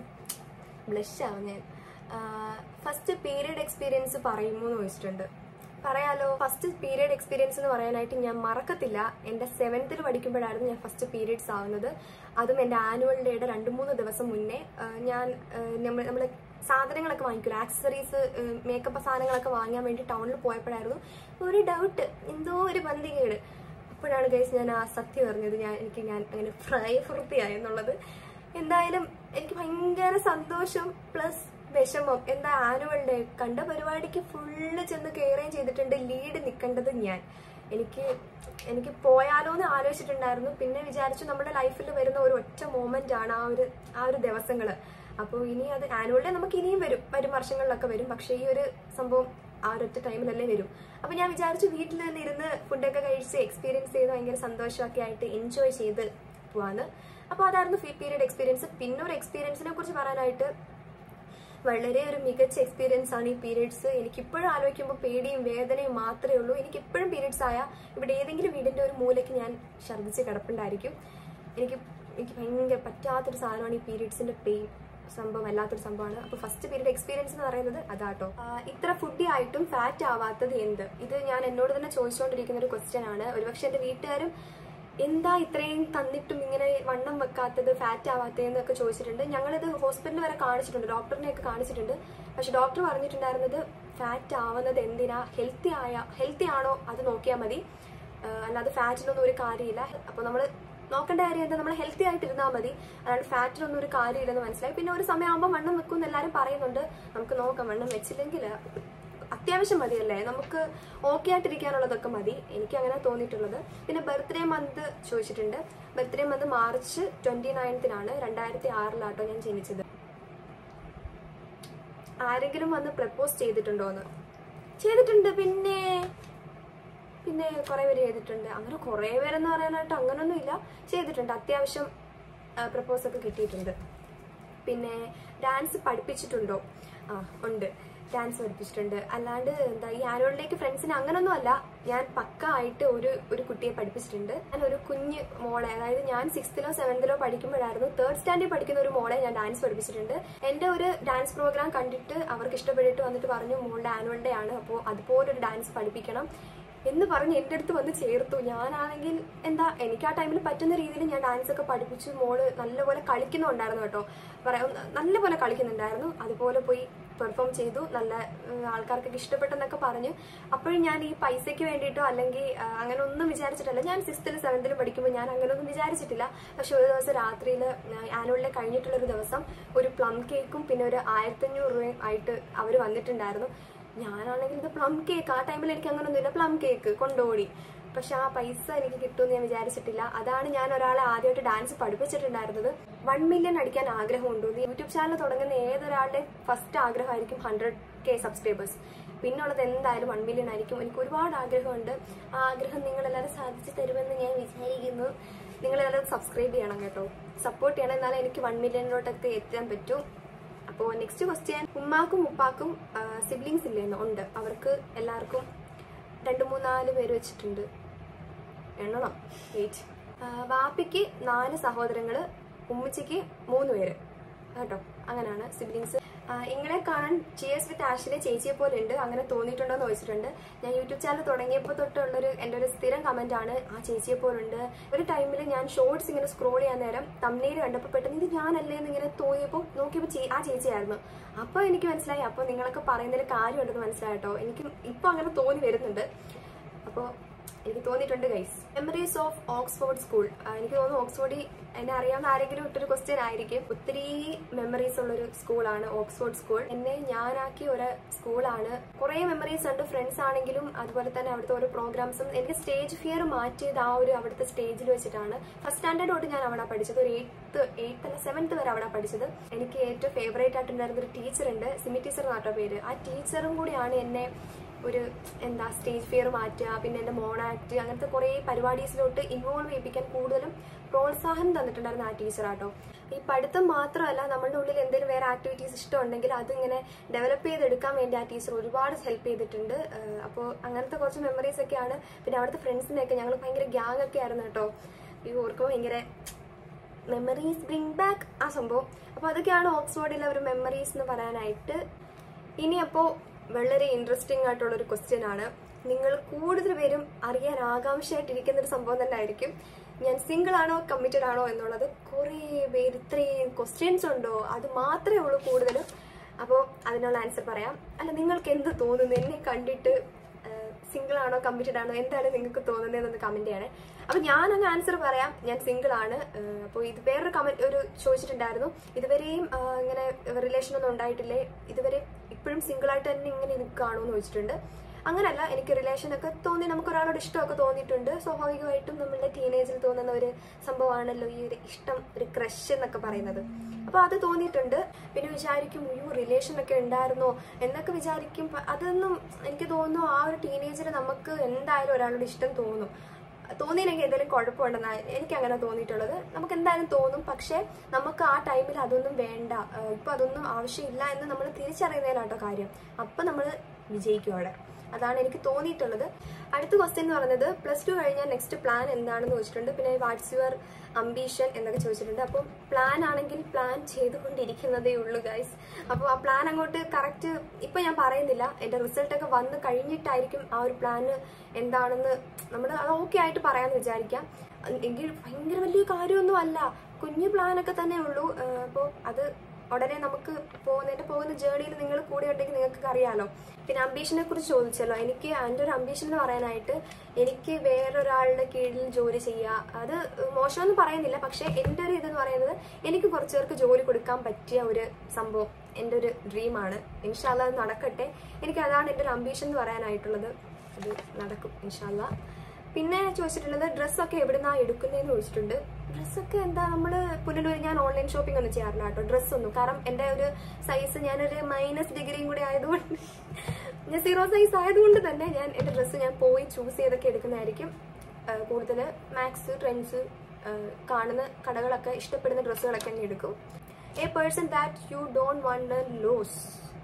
ബ്ലഷ് ആവും ഞാൻ ഫസ്റ്റ് പീരിയഡ് എക്സ്പീരിയൻസ് പറയുമോ എന്ന് ചോദിച്ചിട്ടുണ്ട് പറയാലോ ഫസ്റ്റ് പീരിയഡ് എക്സ്പീരിയൻസ് എന്ന് പറയാനായിട്ട് ഞാൻ മറക്കത്തില്ല എൻ്റെ സെവൻത്തിൽ പഠിക്കുമ്പോഴായിരുന്നു ഞാൻ ഫസ്റ്റ് പീരിയഡ്സ് ആവുന്നത് അതും എൻ്റെ ആനുവൽ ഡേയുടെ രണ്ട് മൂന്ന് ദിവസം മുന്നേ ആ, ഞാൻ നമ്മൾ നമ്മൾ സാധനങ്ങളൊക്കെ വാങ്ങിക്കില്ല ആക്സസറീസ് മേക്കപ്പ് സാധനങ്ങളൊക്കെ വാങ്ങാൻ വേണ്ടി ടൗണിൽ പോയപ്പോഴായിരുന്നു ഒരു ഡൗട്ട് എന്തോ ഒരു പന്തികേട് അപ്പോഴാണ് ഗൈസ് ഞാൻ ആ സത്യം അറിഞ്ഞത് ഞാൻ എനിക്ക് ഞാൻ അങ്ങനെ പ്രായപൂർത്തിയായി എന്നുള്ളത് എന്തായാലും എനിക്ക് ഭയങ്കര സന്തോഷം പ്ലസ് വിഷമം എന്താ ആനുവൽ ഡേ കണ്ട പരിപാടിക്ക് ഫുള്ള് ചെന്ന് കയറുകയും ചെയ്തിട്ടുണ്ട് ലീഡ് നിൽക്കേണ്ടത് ഞാൻ എനിക്ക് എനിക്ക് പോയാലോ എന്ന് ആലോചിച്ചിട്ടുണ്ടായിരുന്നു പിന്നെ വിചാരിച്ചു നമ്മുടെ ലൈഫിൽ വരുന്ന ഒരു ഒറ്റ മൊമെന്റ് ആണ് ആ ഒരു ആ ഒരു ദിവസങ്ങൾ അപ്പോൾ ഇനി അത് ആനുവൽ ഡേ നമുക്ക് ഇനിയും വരും വരും വർഷങ്ങളിലൊക്കെ വരും പക്ഷേ ഈ ഒരു സംഭവം ആ ഒരൊറ്റ ടൈമിലല്ലേ വരും അപ്പൊ ഞാൻ വിചാരിച്ചു വീട്ടിൽ തന്നെ ഇരുന്ന് ഫുഡൊക്കെ കഴിച്ച് എക്സ്പീരിയൻസ് ചെയ്ത് ഭയങ്കര സന്തോഷമൊക്കെ ആയിട്ട് എൻജോയ് ചെയ്ത് പോവാന്ന് അപ്പൊ അതായിരുന്നു ഫീ പീരിയഡ് എക്സ്പീരിയൻസ് പിന്നെ ഒരു എക്സ്പീരിയൻസിനെ കുറിച്ച് പറയാനായിട്ട് വളരെ ഒരു മികച്ച എക്സ്പീരിയൻസ് ആണ് ഈ പീരീഡ്സ് എനിക്കിപ്പോഴും ആലോചിക്കുമ്പോൾ പേടിയും വേദനയും മാത്രമേ ഉള്ളൂ എനിക്കിപ്പോഴും പീരീഡ്സ് ആയ ഇവിടെ ഏതെങ്കിലും വീടിന്റെ ഒരു മൂലയ്ക്ക് ഞാൻ ഛർദ്ദിച്ച് കിടപ്പുണ്ടായിരിക്കും എനിക്ക് എനിക്ക് ഭയങ്കര പറ്റാത്തൊരു സാധനമാണ് ഈ പീരീഡ്സിന്റെ പെയിൻ സംഭവം വല്ലാത്തൊരു സംഭവമാണ് അപ്പൊ ഫസ്റ്റ് പീരീഡ് എക്സ്പീരിയൻസ് എന്ന് പറയുന്നത് അതാട്ടോ ആ, ഇത്ര ഫുഡി ആയിട്ടും ഫാറ്റ് ആവാത്തത് എന്ത് ഇത് ഞാൻ എന്നോട് തന്നെ ചോദിച്ചുകൊണ്ടിരിക്കുന്ന ഒരു ക്വസ്റ്റ്യൻ ആണ് ഒരുപക്ഷെ എന്റെ വീട്ടുകാരും എന്താ ഇത്രയും തന്നിട്ടും ഇങ്ങനെ വണ്ണം വെക്കാത്തത് ഫാറ്റ് ആവാത്തതെന്നൊക്കെ ചോദിച്ചിട്ടുണ്ട് ഞങ്ങളിത് ഹോസ്പിറ്റലിൽ വരെ കാണിച്ചിട്ടുണ്ട് ഡോക്ടറിനെയൊക്കെ കാണിച്ചിട്ടുണ്ട് പക്ഷെ ഡോക്ടർ പറഞ്ഞിട്ടുണ്ടായിരുന്നത് ഫാറ്റ് ആവുന്നത് എന്തിനാ ഹെൽത്തി ആയ ഹെൽത്തി ആണോ അത് നോക്കിയാൽ മതി ആ, അല്ലാതെ ഫാറ്റിനൊന്നും ഒരു കാര്യമില്ല അപ്പോൾ നമ്മൾ നോക്കേണ്ട കാര്യം എന്താ നമ്മൾ ഹെൽത്തി ആയിട്ട് ഇരുന്നാൽ മതി അല്ലാണ്ട് ഫാറ്റിനൊന്നും ഒരു കാര്യമില്ലെന്ന് മനസ്സിലായി പിന്നെ ഒരു സമയമാകുമ്പോൾ വണ്ണം വെക്കും എന്ന് എല്ലാവരും പറയുന്നുണ്ട് നമുക്ക് നോക്കാം വണ്ണം വെച്ചില്ലെങ്കിൽ അത്യാവശ്യം മതിയല്ലേ നമുക്ക് ഓക്കെ ആയിട്ടിരിക്കാനുള്ളതൊക്കെ മതി എനിക്ക് അങ്ങനെ തോന്നിയിട്ടുള്ളത് പിന്നെ ബർത്ത്ഡേ മന്ത് ചോദിച്ചിട്ടുണ്ട് ബർത്ത്ഡേ മന്ത് മാർച്ച് ട്വന്റി നയൻത്തിനാണ് രണ്ടായിരത്തി ആറിലാട്ടോ ഞാൻ ജനിച്ചത് ആരെങ്കിലും വന്ന് പ്രപ്പോസ് ചെയ്തിട്ടുണ്ടോ എന്ന് ചെയ്തിട്ടുണ്ട് പിന്നെ പിന്നെ കുറെ പേര് ചെയ്തിട്ടുണ്ട് അങ്ങനെ കുറെ പേരെന്ന് പറയാനായിട്ട് അങ്ങനൊന്നും ഇല്ല ചെയ്തിട്ടുണ്ട് അത്യാവശ്യം പ്രപ്പോസ് ഒക്കെ കിട്ടിയിട്ടുണ്ട് പിന്നെ ഡാൻസ് പഠിപ്പിച്ചിട്ടുണ്ടോ ആ ഉണ്ട് ഡാൻസ് പഠിപ്പിച്ചിട്ടുണ്ട് അല്ലാണ്ട് എന്താ ഈ ആനുവൽ ഡേക്ക് ഫ്രണ്ട്സിന് അങ്ങനൊന്നും അല്ല ഞാൻ പക്ക ആയിട്ട് ഒരു ഒരു കുട്ടിയെ പഠിപ്പിച്ചിട്ടുണ്ട് ഞാൻ ഒരു കുഞ്ഞ് മോളെ അതായത് ഞാൻ സിക്സ്ത്തിലോ സെവൻത്തിലോ പഠിക്കുമ്പോഴായിരുന്നു തേർഡ് സ്റ്റാൻഡേർഡ് പഠിക്കുന്ന ഒരു മോളെ ഞാൻ ഡാൻസ് പഠിപ്പിച്ചിട്ടുണ്ട് എന്റെ ഒരു ഡാൻസ് പ്രോഗ്രാം കണ്ടിട്ട് അവർക്ക് ഇഷ്ടപ്പെട്ടിട്ട് വന്നിട്ട് പറഞ്ഞു മോളുടെ ആനുവൽ ഡേ ആണ് അപ്പോൾ അതുപോലൊരു ഡാൻസ് പഠിപ്പിക്കണം എന്ന് പറഞ്ഞ് എൻ്റെ അടുത്ത് വന്ന് ചേർത്തു ഞാനാണെങ്കിൽ എന്താ എനിക്ക് ആ ടൈമിൽ പറ്റുന്ന രീതിയിൽ ഞാൻ ഡാൻസ് ഒക്കെ പഠിപ്പിച്ചു മോള് നല്ലപോലെ കളിക്കുന്നുണ്ടായിരുന്നു കേട്ടോ പറയാം നല്ലപോലെ കളിക്കുന്നുണ്ടായിരുന്നു അതുപോലെ പോയി പെർഫോം ചെയ്തു നല്ല ഉം, ആൾക്കാർക്കൊക്കെ ഇഷ്ടപ്പെട്ടെന്നൊക്കെ പറഞ്ഞു അപ്പോഴും ഞാൻ ഈ പൈസയ്ക്ക് വേണ്ടിയിട്ടോ അല്ലെങ്കിൽ ആ, അങ്ങനെ ഒന്നും വിചാരിച്ചിട്ടല്ല ഞാൻ സിക്സ്ത്തിലും സെവൻത്തിലും പഠിക്കുമ്പോൾ ഞാൻ അങ്ങനെ ഒന്നും വിചാരിച്ചിട്ടില്ല പക്ഷെ ഒരു ദിവസം രാത്രിയിൽ ആനുവൽ ഡേ കഴിഞ്ഞിട്ടുള്ള ഒരു ദിവസം ഒരു പ്ലം കേക്കും പിന്നെ ഒരു ആയിരത്തഞ്ഞൂറ് രൂപയും ആയിട്ട് അവർ വന്നിട്ടുണ്ടായിരുന്നു ഞാനാണെങ്കിൽ ഇത് പ്ലം കേക്ക് ആ ടൈമിൽ എനിക്ക് അങ്ങനൊന്നുമില്ല പ്ലം കേക്ക് കൊണ്ടോടി പക്ഷെ ആ പൈസ എനിക്ക് കിട്ടുമെന്ന് ഞാൻ വിചാരിച്ചിട്ടില്ല അതാണ് ഞാൻ ഒരാളെ ആദ്യമായിട്ട് ഡാൻസ് പഠിപ്പിച്ചിട്ടുണ്ടായിരുന്നത് വൺ മില്യൺ അടിക്കാൻ ആഗ്രഹമുണ്ട് യൂട്യൂബ് ചാനൽ തുടങ്ങുന്ന ഏതൊരാളുടെ ഫസ്റ്റ് ആഗ്രഹമായിരിക്കും ഹൺഡ്രഡ് കെ സബ്സ്ക്രൈബേഴ്സ് പിന്നുള്ളത് എന്തായാലും വൺ മില്യൺ ആയിരിക്കും എനിക്ക് ഒരുപാട് ആഗ്രഹമുണ്ട് ആ ആഗ്രഹം നിങ്ങളെല്ലാവരും സാധിച്ചു തരുമെന്ന് ഞാൻ വിചാരിക്കുന്നു നിങ്ങളെല്ലാവരും സബ്സ്ക്രൈബ് ചെയ്യണം കേട്ടോ സപ്പോർട്ട് ചെയ്യണം എന്നാലേ എനിക്ക് വൺ മില്യണിലോട്ടൊക്കെ എത്താൻ പറ്റൂ അപ്പോൾ നെക്സ്റ്റ് ക്വസ്റ്റ്യൻ ഉമ്മാക്കും ഉപ്പാക്കും സിബ്ലിങ്സ് ഇല്ലേന്ന് ഉണ്ട് അവർക്ക് എല്ലാവർക്കും രണ്ട് മൂന്നാല് പേര് വെച്ചിട്ടുണ്ട് എണ്ണണം വെയിറ്റ് വാപ്പിക്ക് നാല് സഹോദരങ്ങള് ഉമ്മച്ചിക്ക് മൂന്ന് പേര് കേട്ടോ അങ്ങനെയാണ് സിബ്ലിങ്സ് ഇങ്ങളെ കാണാൻ ചിയേഴ്സ് വിത്ത് ആഷിലെ ചേച്ചിയെ പോലെ ഉണ്ട് അങ്ങനെ തോന്നിയിട്ടുണ്ടോ എന്ന് ചോദിച്ചിട്ടുണ്ട് ഞാൻ യൂട്യൂബ് ചാനൽ തുടങ്ങിയപ്പോൾ തൊട്ടുള്ളൊരു എൻ്റെ ഒരു സ്ഥിരം കമന്റ് ആണ് ആ ചേച്ചിയെ പോലുണ്ട് ഒരു ടൈമിൽ ഞാൻ ഷോർട്സ് ഇങ്ങനെ സ്ക്രോൾ ചെയ്യാൻ നേരം തമ്മിൽ കണ്ടപ്പോൾ പെട്ടെന്ന് ഇത് ഞാനല്ലേ എന്ന് ഇങ്ങനെ തോന്നിയപ്പോൾ നോക്കിയപ്പോൾ ചേ- ആ ചേച്ചിയായിരുന്നു അപ്പോൾ എനിക്ക് മനസ്സിലായി അപ്പോൾ നിങ്ങളൊക്കെ പറയുന്നതിൽ കാര്യമുണ്ടെന്ന് മനസ്സിലായിട്ടോ എനിക്ക് ഇപ്പോൾ അങ്ങനെ തോന്നി വരുന്നുണ്ട് അപ്പോൾ എനിക്ക് തോന്നിയിട്ടുണ്ട് guys memories of Oxford school എനിക്ക് തോന്നുന്നു ഓക്സ്ഫോർഡിൽ എന്നെ അറിയാവുന്ന ആരെങ്കിലും ഇട്ടൊരു ക്വസ്റ്റ്യൻ ആയിരിക്കും ഒത്തിരി മെമ്മറീസ് ഉള്ളൊരു സ്കൂളാണ് ഓക്സ്ഫോർഡ് സ്കൂൾ എന്നെ ഞാനാക്കിയ ഒരു സ്കൂളാണ് കുറേ മെമ്മറീസ് ഉണ്ട് ഫ്രണ്ട്സ് ആണെങ്കിലും അതുപോലെ തന്നെ അവിടുത്തെ ഓരോ പ്രോഗ്രാംസും എനിക്ക് സ്റ്റേജ് ഫിയർ മാറ്റിയത് ആ ഒരു അവിടുത്തെ സ്റ്റേജിൽ വെച്ചിട്ടാണ് ഫസ്റ്റ് സ്റ്റാൻഡേർഡ് തൊട്ട് ഞാൻ അവിടെ പഠിച്ചത് ഒരു എയ്ത്ത് എയ്ത്ത് അല്ല സെവൻത്ത് വരെ അവിടെ പഠിച്ചത് എനിക്ക് ഏറ്റവും ഫേവറേറ്റ് ആയിട്ടുണ്ടായിരുന്ന ഒരു ടീച്ചർ ഉണ്ട് സിമി ടീച്ചർ എന്നാട്ടോ പേര് ആ ടീച്ചറും കൂടിയാണ് എന്നെ ഒരു എന്താ സ്റ്റേജ് ഫിയർ മാറ്റുക പിന്നെ എൻ്റെ മോണാക്ട് അങ്ങനത്തെ കുറേ പരിപാടീസിലോട്ട് ഇൻവോൾവ് ചെയ്യിപ്പിക്കാൻ കൂടുതലും പ്രോത്സാഹനം തന്നിട്ടുണ്ടായിരുന്ന ആ ടീച്ചറാട്ടോ ഈ പഠിത്തം മാത്രമല്ല നമ്മളുടെ ഉള്ളിൽ എന്തെങ്കിലും വേറെ ആക്ടിവിറ്റീസ് ഇഷ്ടമുണ്ടെങ്കിൽ അതിങ്ങനെ ഡെവലപ്പ് ചെയ്തെടുക്കാൻ വേണ്ടി ആ ടീച്ചർ ഒരുപാട് ഹെൽപ്പ് ചെയ്തിട്ടുണ്ട് അപ്പോൾ അങ്ങനത്തെ കുറച്ച് മെമ്മറീസ് ഒക്കെയാണ് പിന്നെ അവിടുത്തെ ഫ്രണ്ട്സിനെയൊക്കെ ഞങ്ങൾ ഭയങ്കര ഗ്യാങ് ഒക്കെ ആയിരുന്നു കേട്ടോ ഈ ഓർക്കുമ്പോൾ ഭയങ്കര മെമ്മറീസ് ബ്രിങ് ബാക്ക് ആ സംഭവം അപ്പോൾ അതൊക്കെയാണ് ഓക്സ്ഫോർഡിലെ ഒരു മെമ്മറീസ് എന്ന് പറയാനായിട്ട് ഇനി അപ്പോൾ വളരെ ഇൻട്രസ്റ്റിംഗ് ആയിട്ടുള്ള ഒരു ക്വസ്റ്റ്യൻ ആണ് നിങ്ങൾ കൂടുതൽ പേരും അറിയാൻ ആകാംക്ഷയായിട്ടിരിക്കുന്ന ഒരു സംഭവം തന്നെ ആയിരിക്കും ഞാൻ സിംഗിൾ ആണോ കമ്മിറ്റഡ് ആണോ എന്നുള്ളത് കുറേ പേര് ഇത്രയും ക്വസ്റ്റ്യൻസ് ഉണ്ടോ അത് മാത്രമേ ഉള്ളൂ കൂടുതലും അപ്പോൾ അതിനുള്ള ആൻസർ പറയാം അല്ല നിങ്ങൾക്ക് എന്ത് തോന്നുന്നു എന്നെ കണ്ടിട്ട് സിംഗിൾ ആണോ കമ്മിറ്റഡ് ആണോ എന്താണ് നിങ്ങൾക്ക് തോന്നുന്നതെന്നൊന്ന് കമന്റ് ചെയ്യണേ അപ്പൊ ഞാനങ്ങ് ആൻസർ പറയാം ഞാൻ സിംഗിൾ ആണ് അപ്പോൾ ഇത് വേറൊരു കമന്റ് ഒരു ചോദിച്ചിട്ടുണ്ടായിരുന്നു ഇതുവരെയും ആ, ഇങ്ങനെ റിലേഷൻ ഒന്നും ഉണ്ടായിട്ടില്ലേ ഇതുവരെ ഇപ്പോഴും സിംഗിൾ ആയിട്ട് തന്നെ ഇങ്ങനെ നിൽക്കുകയാണോ എന്ന് ചോദിച്ചിട്ടുണ്ട് അങ്ങനല്ല എനിക്ക് റിലേഷൻ ഒക്കെ തോന്നി നമുക്ക് ഒരാളോട് ഇഷ്ടമൊക്കെ തോന്നിയിട്ടുണ്ട് സ്വാഭാവികമായിട്ടും നമ്മളുടെ ടീനേജിൽ തോന്നുന്ന ഒരു സംഭവമാണല്ലോ ഈ ഒരു ഇഷ്ടം ഒരു ക്രഷ് എന്നൊക്കെ പറയുന്നത് അപ്പൊ അത് തോന്നിയിട്ടുണ്ട് പിന്നെ വിചാരിക്കും അയ്യോ റിലേഷൻ ഒക്കെ ഉണ്ടായിരുന്നോ എന്നൊക്കെ വിചാരിക്കും പ- അതൊന്നും എനിക്ക് തോന്നുന്നു ആ ഒരു ടീനേജിൽ നമുക്ക് എന്തായാലും ഒരാളോട് ഇഷ്ടം തോന്നും തോന്നിയില്ലെങ്കിൽ എന്തെങ്കിലും കുഴപ്പമുണ്ടെന്നാണ് എനിക്ക് അങ്ങനെ തോന്നിയിട്ടുള്ളത് നമുക്ക് എന്തായാലും തോന്നും പക്ഷേ നമുക്ക് ആ ടൈമിൽ അതൊന്നും വേണ്ട ഏഹ് ഇപ്പൊ അതൊന്നും ആവശ്യമില്ല എന്ന് നമ്മൾ തിരിച്ചറിയുന്നതിലാട്ടോ കാര്യം അപ്പൊ നമ്മൾ വിജയിക്കും അവിടെ അതാണ് എനിക്ക് തോന്നിയിട്ടുള്ളത് അടുത്ത ക്വസ്റ്റ്യൻ എന്ന് പറയുന്നത് പ്ലസ് ടു കഴിഞ്ഞാൽ നെക്സ്റ്റ് പ്ലാൻ എന്താണെന്ന് ചോദിച്ചിട്ടുണ്ട് പിന്നെ വാട്സ് യുവർ അംബീഷൻ എന്നൊക്കെ ചോദിച്ചിട്ടുണ്ട് അപ്പം പ്ലാൻ ആണെങ്കിൽ പ്ലാൻ ചെയ്തുകൊണ്ടിരിക്കുന്നതേ ഉള്ളൂ ഗൈസ് അപ്പോൾ ആ പ്ലാൻ അങ്ങോട്ട് കറക്റ്റ് ഇപ്പൊ ഞാൻ പറയുന്നില്ല എന്റെ റിസൾട്ട് ഒക്കെ വന്ന് കഴിഞ്ഞിട്ടായിരിക്കും ആ ഒരു പ്ലാന് എന്താണെന്ന് നമ്മൾ അത് ഓക്കെ ആയിട്ട് പറയാമെന്ന് വിചാരിക്കാം എങ്കിൽ ഭയങ്കര വലിയ കാര്യമൊന്നും അല്ല കുഞ്ഞു പ്ലാനൊക്കെ തന്നെ ഉള്ളൂ അപ്പോൾ അത് ഉടനെ നമുക്ക് പോകുന്നതിന്റെ പോകുന്ന ജേർണിയിൽ നിങ്ങൾ കൂടെ ഉണ്ടെങ്കിൽ നിങ്ങൾക്ക് അറിയാലോ പിന്നെ അംബീഷനെ കുറിച്ച് ചോദിച്ചല്ലോ എനിക്ക് എൻ്റെ ഒരു അംബീഷൻ എന്ന് പറയാനായിട്ട് എനിക്ക് വേറൊരാളുടെ കീഴിൽ ജോലി ചെയ്യുക അത് മോശമെന്ന് പറയുന്നില്ല പക്ഷെ എൻ്റെ ഒരു ഇതെന്ന് പറയുന്നത് എനിക്ക് കുറച്ച് പേർക്ക് ജോലി കൊടുക്കാൻ പറ്റിയ ഒരു സംഭവം എൻ്റെ ഒരു ഡ്രീമാണ് ഇൻഷാല്ല അത് നടക്കട്ടെ എനിക്ക് അതാണ് എൻ്റെ ഒരു അംബീഷൻ എന്ന് പറയാനായിട്ടുള്ളത് അത് നടക്കും ഇൻഷാല്ല പിന്നെ ചോദിച്ചിട്ടുള്ളത് ഡ്രസ്സൊക്കെ എവിടുന്നാ എടുക്കുന്നതെന്ന് ചോദിച്ചിട്ടുണ്ട് ഡ്രസ്സൊക്കെ എന്താ നമ്മൾ പുനലൂർ ഞാൻ ഓൺലൈൻ ഷോപ്പിംഗ് ഒന്നും ചെയ്യാറില്ല കേട്ടോ ഡ്രസ്സൊന്നും കാരണം എൻ്റെ ഒരു സൈസ് ഞാനൊരു മൈനസ് ഡിഗ്രിയും കൂടി ആയതുകൊണ്ട് ഞാൻ സീറോ സൈസ് ആയതുകൊണ്ട് തന്നെ ഞാൻ എൻ്റെ ഡ്രസ്സ് ഞാൻ പോയി ചൂസ് ചെയ്തൊക്കെ എടുക്കുന്നതായിരിക്കും കൂടുതൽ മാക്സ് ട്രെൻഡ്സ് കാണുന്ന കടകളൊക്കെ ഇഷ്ടപ്പെടുന്ന ഡ്രസ്സുകളൊക്കെ ഞാൻ എടുക്കും a person that you don't want lose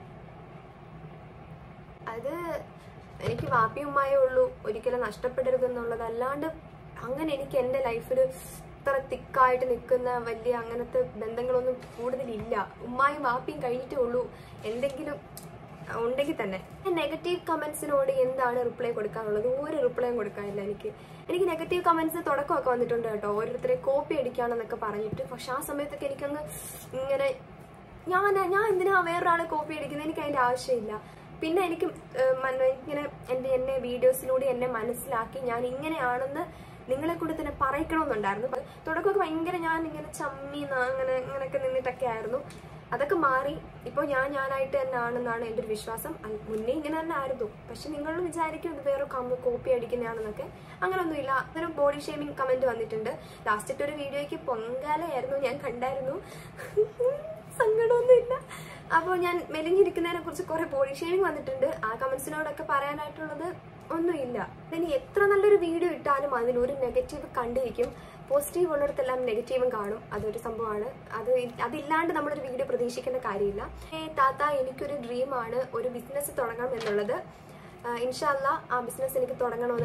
അത് എനിക്ക് വാപ്പിയും ഉമ്മായേ ഉള്ളൂ ഒരിക്കലും നഷ്ടപ്പെടരുത് എന്നുള്ളത് അല്ലാണ്ട് അങ്ങനെ എനിക്ക് എൻ്റെ ലൈഫിൽ ഇത്ര തിക്കായിട്ട് നിൽക്കുന്ന വലിയ അങ്ങനത്തെ ബന്ധങ്ങളൊന്നും കൂടുതലില്ല ഉമ്മായും വാപ്പിയും കഴിഞ്ഞിട്ടേ ഉള്ളൂ എന്തെങ്കിലും ഉണ്ടെങ്കിൽ തന്നെ നെഗറ്റീവ് കമന്റ്സിനോട് എന്താണ് റിപ്ലൈ കൊടുക്കാനുള്ളത് ഒരു റിപ്ലൈയും കൊടുക്കാനില്ല എനിക്ക് എനിക്ക് നെഗറ്റീവ് കമന്റ്സ് തുടക്കമൊക്കെ വന്നിട്ടുണ്ട് കേട്ടോ ഓരോരുത്തരെ കോപ്പി അടിക്കാണെന്നൊക്കെ പറഞ്ഞിട്ട് പക്ഷെ ആ സമയത്തൊക്കെ എനിക്കങ്ങ് ഇങ്ങനെ ഞാൻ ഞാൻ എന്തിനാ വേറൊരാളെ കോപ്പി അടിക്കുന്നത് എനിക്ക് അതിന്റെ ആവശ്യമില്ല പിന്നെ എനിക്ക് ഏഹ്, മന- ഇങ്ങനെ എൻ്റെ എന്നെ വീഡിയോസിലൂടെ എന്നെ മനസ്സിലാക്കി ഞാൻ ഇങ്ങനെയാണെന്ന് നിങ്ങളെ കൂടെ തന്നെ പറയിക്കണമെന്നുണ്ടായിരുന്നു പ- തുടക്കമൊക്കെ ഭയങ്കര ഞാൻ ഇങ്ങനെ ചമ്മി ന- അങ്ങനെ ഇങ്ങനെയൊക്കെ നിന്നിട്ടൊക്കെ ആയിരുന്നു അതൊക്കെ മാറി ഇപ്പോൾ ഞാൻ ഞാനായിട്ട് തന്നെ ആണെന്നാണ് എൻ്റെ ഒരു വിശ്വാസം അൽ- മുന്നേ ഇങ്ങനെ തന്നെ ആയിരുന്നു പക്ഷെ നിങ്ങൾ വിചാരിക്കും ഇത് വേറെ കമ്പ് കോപ്പി അടിക്കുന്നതാണെന്നൊക്കെ അങ്ങനൊന്നുമില്ല അതൊരു ബോഡി ഷേമിങ് കമന്റ് വന്നിട്ടുണ്ട് ലാസ്റ്റത്തെ ഒരു വീഡിയോയ്ക്ക് പൊങ്കാലയായിരുന്നു ഞാൻ കണ്ടായിരുന്നു സങ്കടമൊന്നുമില്ല അപ്പോൾ ഞാൻ മെലിഞ്ഞിരിക്കുന്നതിനെ കുറിച്ച് കുറെ ബോഡി ഷേമിങ് വന്നിട്ടുണ്ട് ആ കമന്റ്സിനോടൊക്കെ പറയാനായിട്ടുള്ളത് ഒന്നുമില്ല ഇനി എത്ര നല്ലൊരു വീഡിയോ ഇട്ടാലും അതിൽ ഒരു നെഗറ്റീവ് കണ്ടിരിക്കും പോസിറ്റീവ് ഉള്ളിടത്തെല്ലാം നെഗറ്റീവും കാണും അതൊരു സംഭവമാണ് അത് ഇ- അതില്ലാണ്ട് നമ്മളൊരു വീഡിയോ പ്രതീക്ഷിക്കേണ്ട കാര്യമില്ല ഏ താത്ത എനിക്കൊരു ഡ്രീമാണ് ഒരു ബിസിനസ് തുടങ്ങണം എന്നുള്ളത് ഇൻഷാല്ല ആ ബിസിനസ് എനിക്ക് തുടങ്ങണമെന്ന്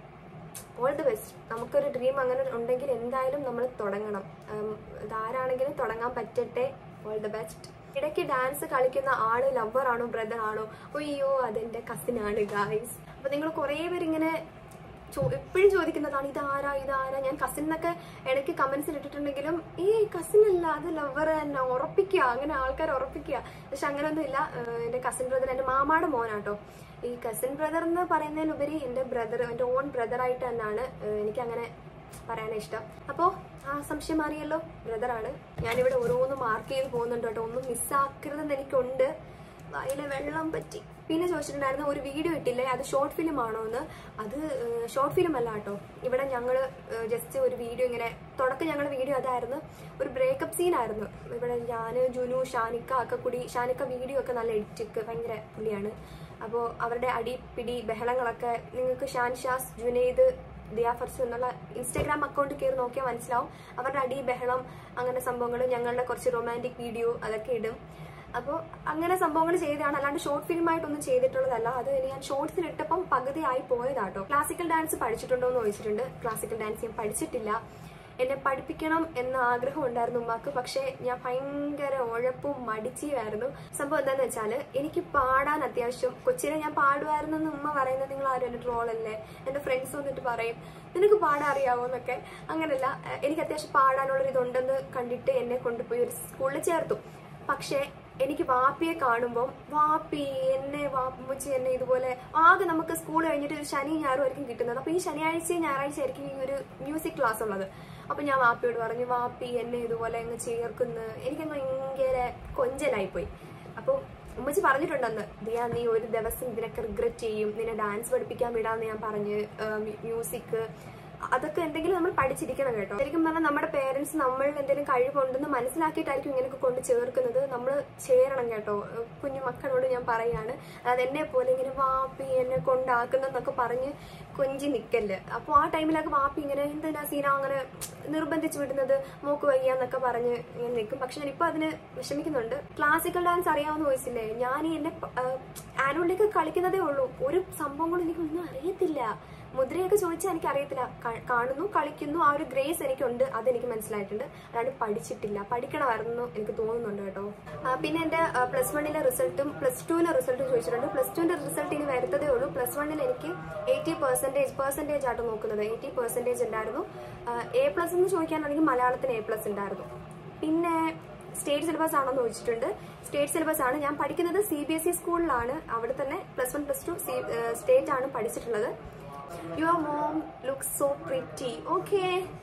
ഓൾ ദി ബെസ്റ്റ് നമുക്കൊരു ഡ്രീം അങ്ങനെ ഉണ്ടെങ്കിൽ എന്തായാലും നമ്മൾ തുടങ്ങണം ഉം, ഇതാരാണെങ്കിലും തുടങ്ങാൻ പറ്റട്ടെ ഓൾ ദി ബെസ്റ്റ് ഇടയ്ക്ക് ഡാൻസ് കളിക്കുന്ന ആള് ലവർ ആണോ ബ്രദർ ആണോ അയ്യോ അതെന്റെ കസിൻ ആണ് ഗായ്സ് അപ്പൊ നിങ്ങൾ കുറേ പേര് ഇങ്ങനെ എപ്പോഴും ചോദിക്കുന്നതാണ് ഇതാരാ ഇതാരാ ഞാൻ കസിൻ എന്നൊക്കെ ഇടയ്ക്ക് കമന്റ്സിൽ ഇട്ടിട്ടുണ്ടെങ്കിലും ഈ കസിൻ അല്ല അത് ലവർ തന്നെ ഉറപ്പിക്കുക അങ്ങനെ ആൾക്കാർ ഉറപ്പിക്കുക പക്ഷെ അങ്ങനെയൊന്നുമില്ല ഏഹ് എന്റെ കസിൻ ബ്രദർ എന്റെ മാമാടെ മോനാട്ടോ ഈ കസിൻ ബ്രദർ എന്ന് പറയുന്നതിനുപരി എന്റെ ബ്രദർ എന്റെ ഓൺ ബ്രദർ ആയിട്ട് തന്നെയാണ് ഏഹ് എനിക്ക് അങ്ങനെ പറയാനാണ് ഇഷ്ടം അപ്പോൾ ആ സംശയം മാറിയല്ലോ ബ്രദറാണ് ഞാനിവിടെ ഓരോന്ന് മാർക്ക് ചെയ്ത് പോകുന്നുണ്ട് കേട്ടോ ഒന്നും മിസ്സാക്കരുതെന്ന് എനിക്കുണ്ട് വായിലെ വെള്ളം പറ്റി പിന്നെ ചോദിച്ചിട്ടുണ്ടായിരുന്നു ഒരു വീഡിയോ ഇട്ടില്ലേ അത് ഷോർട്ട് ഫിലിം ആണോ എന്ന് അത് ഷോർട്ട് ഫിലിം അല്ല കേട്ടോ ഇവിടെ ഞങ്ങൾ ജസ്റ്റ് ഒരു വീഡിയോ ഇങ്ങനെ തുടക്കം ഞങ്ങളുടെ വീഡിയോ അതായിരുന്നു ഒരു ബ്രേക്കപ്പ് സീൻ ആയിരുന്നു ഇവിടെ ഞാൻ ജുനു ഷാനിക്ക ഒക്കെ കൂടി ഷാനിക്ക വീഡിയോ ഒക്കെ നല്ല എഡിറ്റൊക്കെ ഭയങ്കര പുള്ളിയാണ് അപ്പോൾ അവരുടെ അടി പിടി ബഹളങ്ങളൊക്കെ നിങ്ങൾക്ക് ഷാൻഷാസ് ജുനൈദ് ദിയാഫർസ് എന്നുള്ള ഇൻസ്റ്റാഗ്രാം അക്കൗണ്ട് കയറി നോക്കിയാൽ മനസ്സിലാവും അവരുടെ അടി ബഹളം അങ്ങനെ സംഭവങ്ങൾ ഞങ്ങളുടെ കുറച്ച് റൊമാൻറ്റിക് വീഡിയോ അതൊക്കെ ഇടും അപ്പോൾ അങ്ങനെ സംഭവങ്ങൾ ചെയ്തതാണ് അല്ലാണ്ട് ഷോർട്ട് ഫിലിം ആയിട്ടൊന്നും ചെയ്തിട്ടുള്ളതല്ല അത് ഇനി ഞാൻ ഷോർട്സിൽ ഇട്ടപ്പം പകുതി ആയി പോയതാട്ടോ ക്ലാസിക്കൽ ഡാൻസ് പഠിച്ചിട്ടുണ്ടോ എന്ന് ചോദിച്ചിട്ടുണ്ട് ക്ലാസിക്കൽ ഡാൻസ് ഞാൻ പഠിച്ചിട്ടില്ല എന്നെ പഠിപ്പിക്കണം എന്ന ആഗ്രഹം ഉണ്ടായിരുന്നു ഉമ്മാക്ക് പക്ഷേ ഞാൻ ഭയങ്കര ഉഴപ്പും മടിച്ചിയായിരുന്നു സംഭവം എന്താന്ന് വെച്ചാല് എനിക്ക് പാടാൻ അത്യാവശ്യം കൊച്ചിനെ ഞാൻ പാടുമായിരുന്നു എന്ന് ഉമ്മ പറയുന്നത് നിങ്ങൾ ആരും എന്റെ ട്രോളല്ലേ എന്റെ ഫ്രണ്ട്സ് വന്നിട്ട് പറയും നിനക്ക് പാടാൻ അറിയാവോ എന്നൊക്കെ അങ്ങനല്ല ഏഹ് എനിക്ക് അത്യാവശ്യം പാടാനുള്ളൊരു ഇതുണ്ടെന്ന് കണ്ടിട്ട് എന്നെ കൊണ്ടുപോയി ഒരു സ്കൂളിൽ ചേർത്തു പക്ഷേ എനിക്ക് വാപ്പിയെ കാണുമ്പോൾ വാപ്പി എന്നെ വാപ്പുമ്മച്ചി എന്നെ ഇതുപോലെ ആകെ നമുക്ക് സ്കൂൾ കഴിഞ്ഞിട്ട് ഒരു ശനി ഞായറും ആയിരിക്കും കിട്ടുന്നത് അപ്പൊ ഈ ശനിയാഴ്ചയും ഞായറാഴ്ച ആയിരിക്കും ഈ ഒരു മ്യൂസിക് ക്ലാസ് ഉള്ളത് അപ്പൊ ഞാൻ വാപ്പിയോട് പറഞ്ഞു വാപ്പി എന്നെ ഇതുപോലെ അങ്ങ് ചേർക്കുന്നു എനിക്കങ്ങ് ഭയങ്കര കൊഞ്ചലായി പോയി അപ്പൊ ഉമ്മച്ചി പറഞ്ഞിട്ടുണ്ടെന്ന് ദിയ നീ ഒരു ദിവസം ഇതിനൊക്കെ റിഗ്രറ്റ് ചെയ്യും നിന്നെ ഡാൻസ് പഠിപ്പിക്കാൻ വിടാന്ന് ഞാൻ പറഞ്ഞ് മ്യൂസിക് അതൊക്കെ എന്തെങ്കിലും നമ്മൾ പഠിച്ചിരിക്കണം കേട്ടോ ശരിക്കും പറഞ്ഞാൽ നമ്മുടെ പേരൻസ് നമ്മളിൽ എന്തെങ്കിലും കഴിവുണ്ടെന്ന് മനസ്സിലാക്കിയിട്ടായിരിക്കും ഇങ്ങനെയൊക്കെ കൊണ്ട് ചേർക്കുന്നത് നമ്മൾ ചേരണം കേട്ടോ കുഞ്ഞു മക്കളോട് ഞാൻ പറയാണ് അതായത് എന്നെ പോലെ ഇങ്ങനെ വാപ്പി എന്നെ കൊണ്ടാക്കുന്നതെന്നൊക്കെ പറഞ്ഞ് കൊഞ്ചി നിക്കല്ല് അപ്പോൾ ആ ടൈമിലൊക്കെ വാപ്പി ഇങ്ങനെ എന്തിനാ സീന അങ്ങനെ നിർബന്ധിച്ച് വിടുന്നത് മോക്ക് വയ്യാന്നൊക്കെ പറഞ്ഞ് ഇങ്ങനെ നിൽക്കും പക്ഷെ ഞാനിപ്പോൾ അതിന് വിഷമിക്കുന്നുണ്ട് ക്ലാസിക്കൽ ഡാൻസ് അറിയാവുന്ന ചോദിച്ചില്ലേ ഞാൻ ഈ എന്നെ ആനുവൽ ഡേക്ക് കളിക്കുന്നതേ ഉള്ളൂ ഒരു സംഭവം കൊണ്ട് എനിക്കൊന്നും അറിയത്തില്ല മുദ്രയൊക്കെ ചോദിച്ചാൽ എനിക്ക് അറിയത്തില്ല കാ- കാണുന്നു കളിക്കുന്നു ആ ഒരു ഗ്രേസ് എനിക്കുണ്ട് അതെനിക്ക് മനസ്സിലായിട്ടുണ്ട് അല്ലാണ്ട് പഠിച്ചിട്ടില്ല പഠിക്കണമായിരുന്നു എനിക്ക് തോന്നുന്നുണ്ട് കേട്ടോ ആ, പിന്നെ എന്റെ പ്ലസ് വണ്ണിലെ റിസൾട്ടും പ്ലസ് ടുവിന്റെ റിസൾട്ടും ചോദിച്ചിട്ടുണ്ട് പ്ലസ് ടുവിന്റെ റിസൾട്ട് ഇനി വരുത്തതേ ഉള്ളൂ പ്ലസ് വണ്ണിൽ എനിക്ക് എയ്റ്റി പെർസെന്റേജ് പെർസെന്റേജ് ആയിട്ട് നോക്കുന്നത് എയ്റ്റി പെർസെന്റേജ് ഉണ്ടായിരുന്നു എ പ്ലസ് എന്ന് ചോദിക്കാനാണെങ്കിൽ മലയാളത്തിന് എ പ്ലസ് ഉണ്ടായിരുന്നു പിന്നെ സ്റ്റേറ്റ് സിലബസ് ആണോ എന്ന് ചോദിച്ചിട്ടുണ്ട് സ്റ്റേറ്റ് സിലബസ് ആണ് ഞാൻ പഠിക്കുന്നത് സി ബി എസ് ഇ സ്കൂളിലാണ് അവിടെ തന്നെ plus one plus two state ആണ് പഠിച്ചിട്ടുള്ളത് your mom look so pretty okay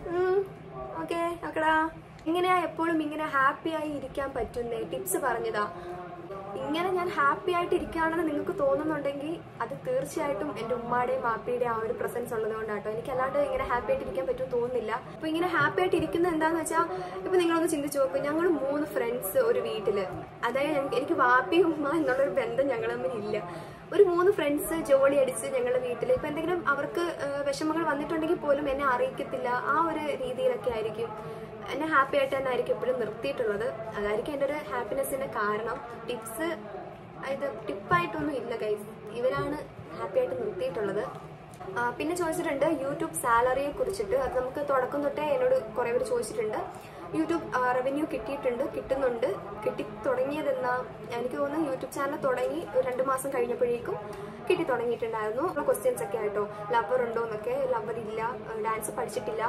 okay ഓക്കെടാ ഇങ്ങനെയാ എപ്പോഴും ഇങ്ങനെ ഹാപ്പി ആയി ഇരിക്കാൻ പറ്റുന്നേ ടിപ്സ് പറഞ്ഞതാ ഇങ്ങനെ ഞാൻ ഹാപ്പി ആയിട്ട് ഇരിക്കുകയാണെന്ന് നിങ്ങൾക്ക് തോന്നുന്നുണ്ടെങ്കിൽ അത് തീർച്ചയായിട്ടും എൻ്റെ ഉമ്മാടെയും വാപ്പിയുടെയും ആ ഒരു പ്രസൻസ് ഉള്ളത് കൊണ്ടാട്ടോ എനിക്ക് അല്ലാണ്ട് ഇങ്ങനെ ഹാപ്പി ആയിട്ട് ഇരിക്കാൻ പറ്റും തോന്നുന്നില്ല അപ്പൊ ഇങ്ങനെ ഹാപ്പി ആയിട്ട് ഇരിക്കുന്നത് എന്താന്ന് വെച്ചാൽ ഇപ്പൊ നിങ്ങളൊന്ന് ചിന്തിച്ചു നോക്കൂ ഞങ്ങൾ മൂന്ന് ഫ്രണ്ട്സ് ഒരു വീട്ടില് അതായത് ഞങ്ങ- എനിക്ക് വാപ്പി ഉമ്മ എന്നുള്ളൊരു ബന്ധം ഞങ്ങൾ തമ്മിൽ ഇല്ല ഒരു മൂന്ന് ഫ്രണ്ട്സ് ജോളി അടിച്ച് ഞങ്ങളുടെ വീട്ടിൽ ഇപ്പൊ എന്തെങ്കിലും അവർക്ക് ആ, വിഷമങ്ങൾ വന്നിട്ടുണ്ടെങ്കിൽ പോലും എന്നെ അറിയിക്കത്തില്ല ആ ഒരു രീതിയിലൊക്കെ ആയിരിക്കും എന്നെ ഹാപ്പി ആയിട്ട് തന്നെ ആയിരിക്കും എപ്പോഴും നിർത്തിയിട്ടുള്ളത് അതായിരിക്കും എൻ്റെ ഒരു ഹാപ്പിനെസ്സിന്റെ കാരണം ടിപ്സ് ഇത് ടിപ്പായിട്ടൊന്നും ഇല്ല ഗൈസ് ഇവരാണ് ഹാപ്പി ആയിട്ട് നിർത്തിയിട്ടുള്ളത് ആ, പിന്നെ ചോദിച്ചിട്ടുണ്ട് യൂട്യൂബ് സാലറിയെ കുറിച്ചിട്ട് അത് നമുക്ക് തുടക്കം തൊട്ടേ എന്നോട് കുറെ പേര് ചോദിച്ചിട്ടുണ്ട് യൂട്യൂബ് റവന്യൂ കിട്ടിയിട്ടുണ്ട് കിട്ടുന്നുണ്ട് കിട്ടി തുടങ്ങിയതെന്നാ എനിക്ക് തോന്നുന്നു യൂട്യൂബ് ചാനൽ തുടങ്ങി ഒരു രണ്ട് മാസം കഴിഞ്ഞപ്പോഴേക്കും കിട്ടി തുടങ്ങിയിട്ടുണ്ടായിരുന്നു ക്വസ്റ്റ്യൻസ് ഒക്കെ ആയിട്ടോ ലവർ ഉണ്ടോ എന്നൊക്കെ ലവർ ഇല്ല ഡാൻസ് പഠിച്ചിട്ടില്ല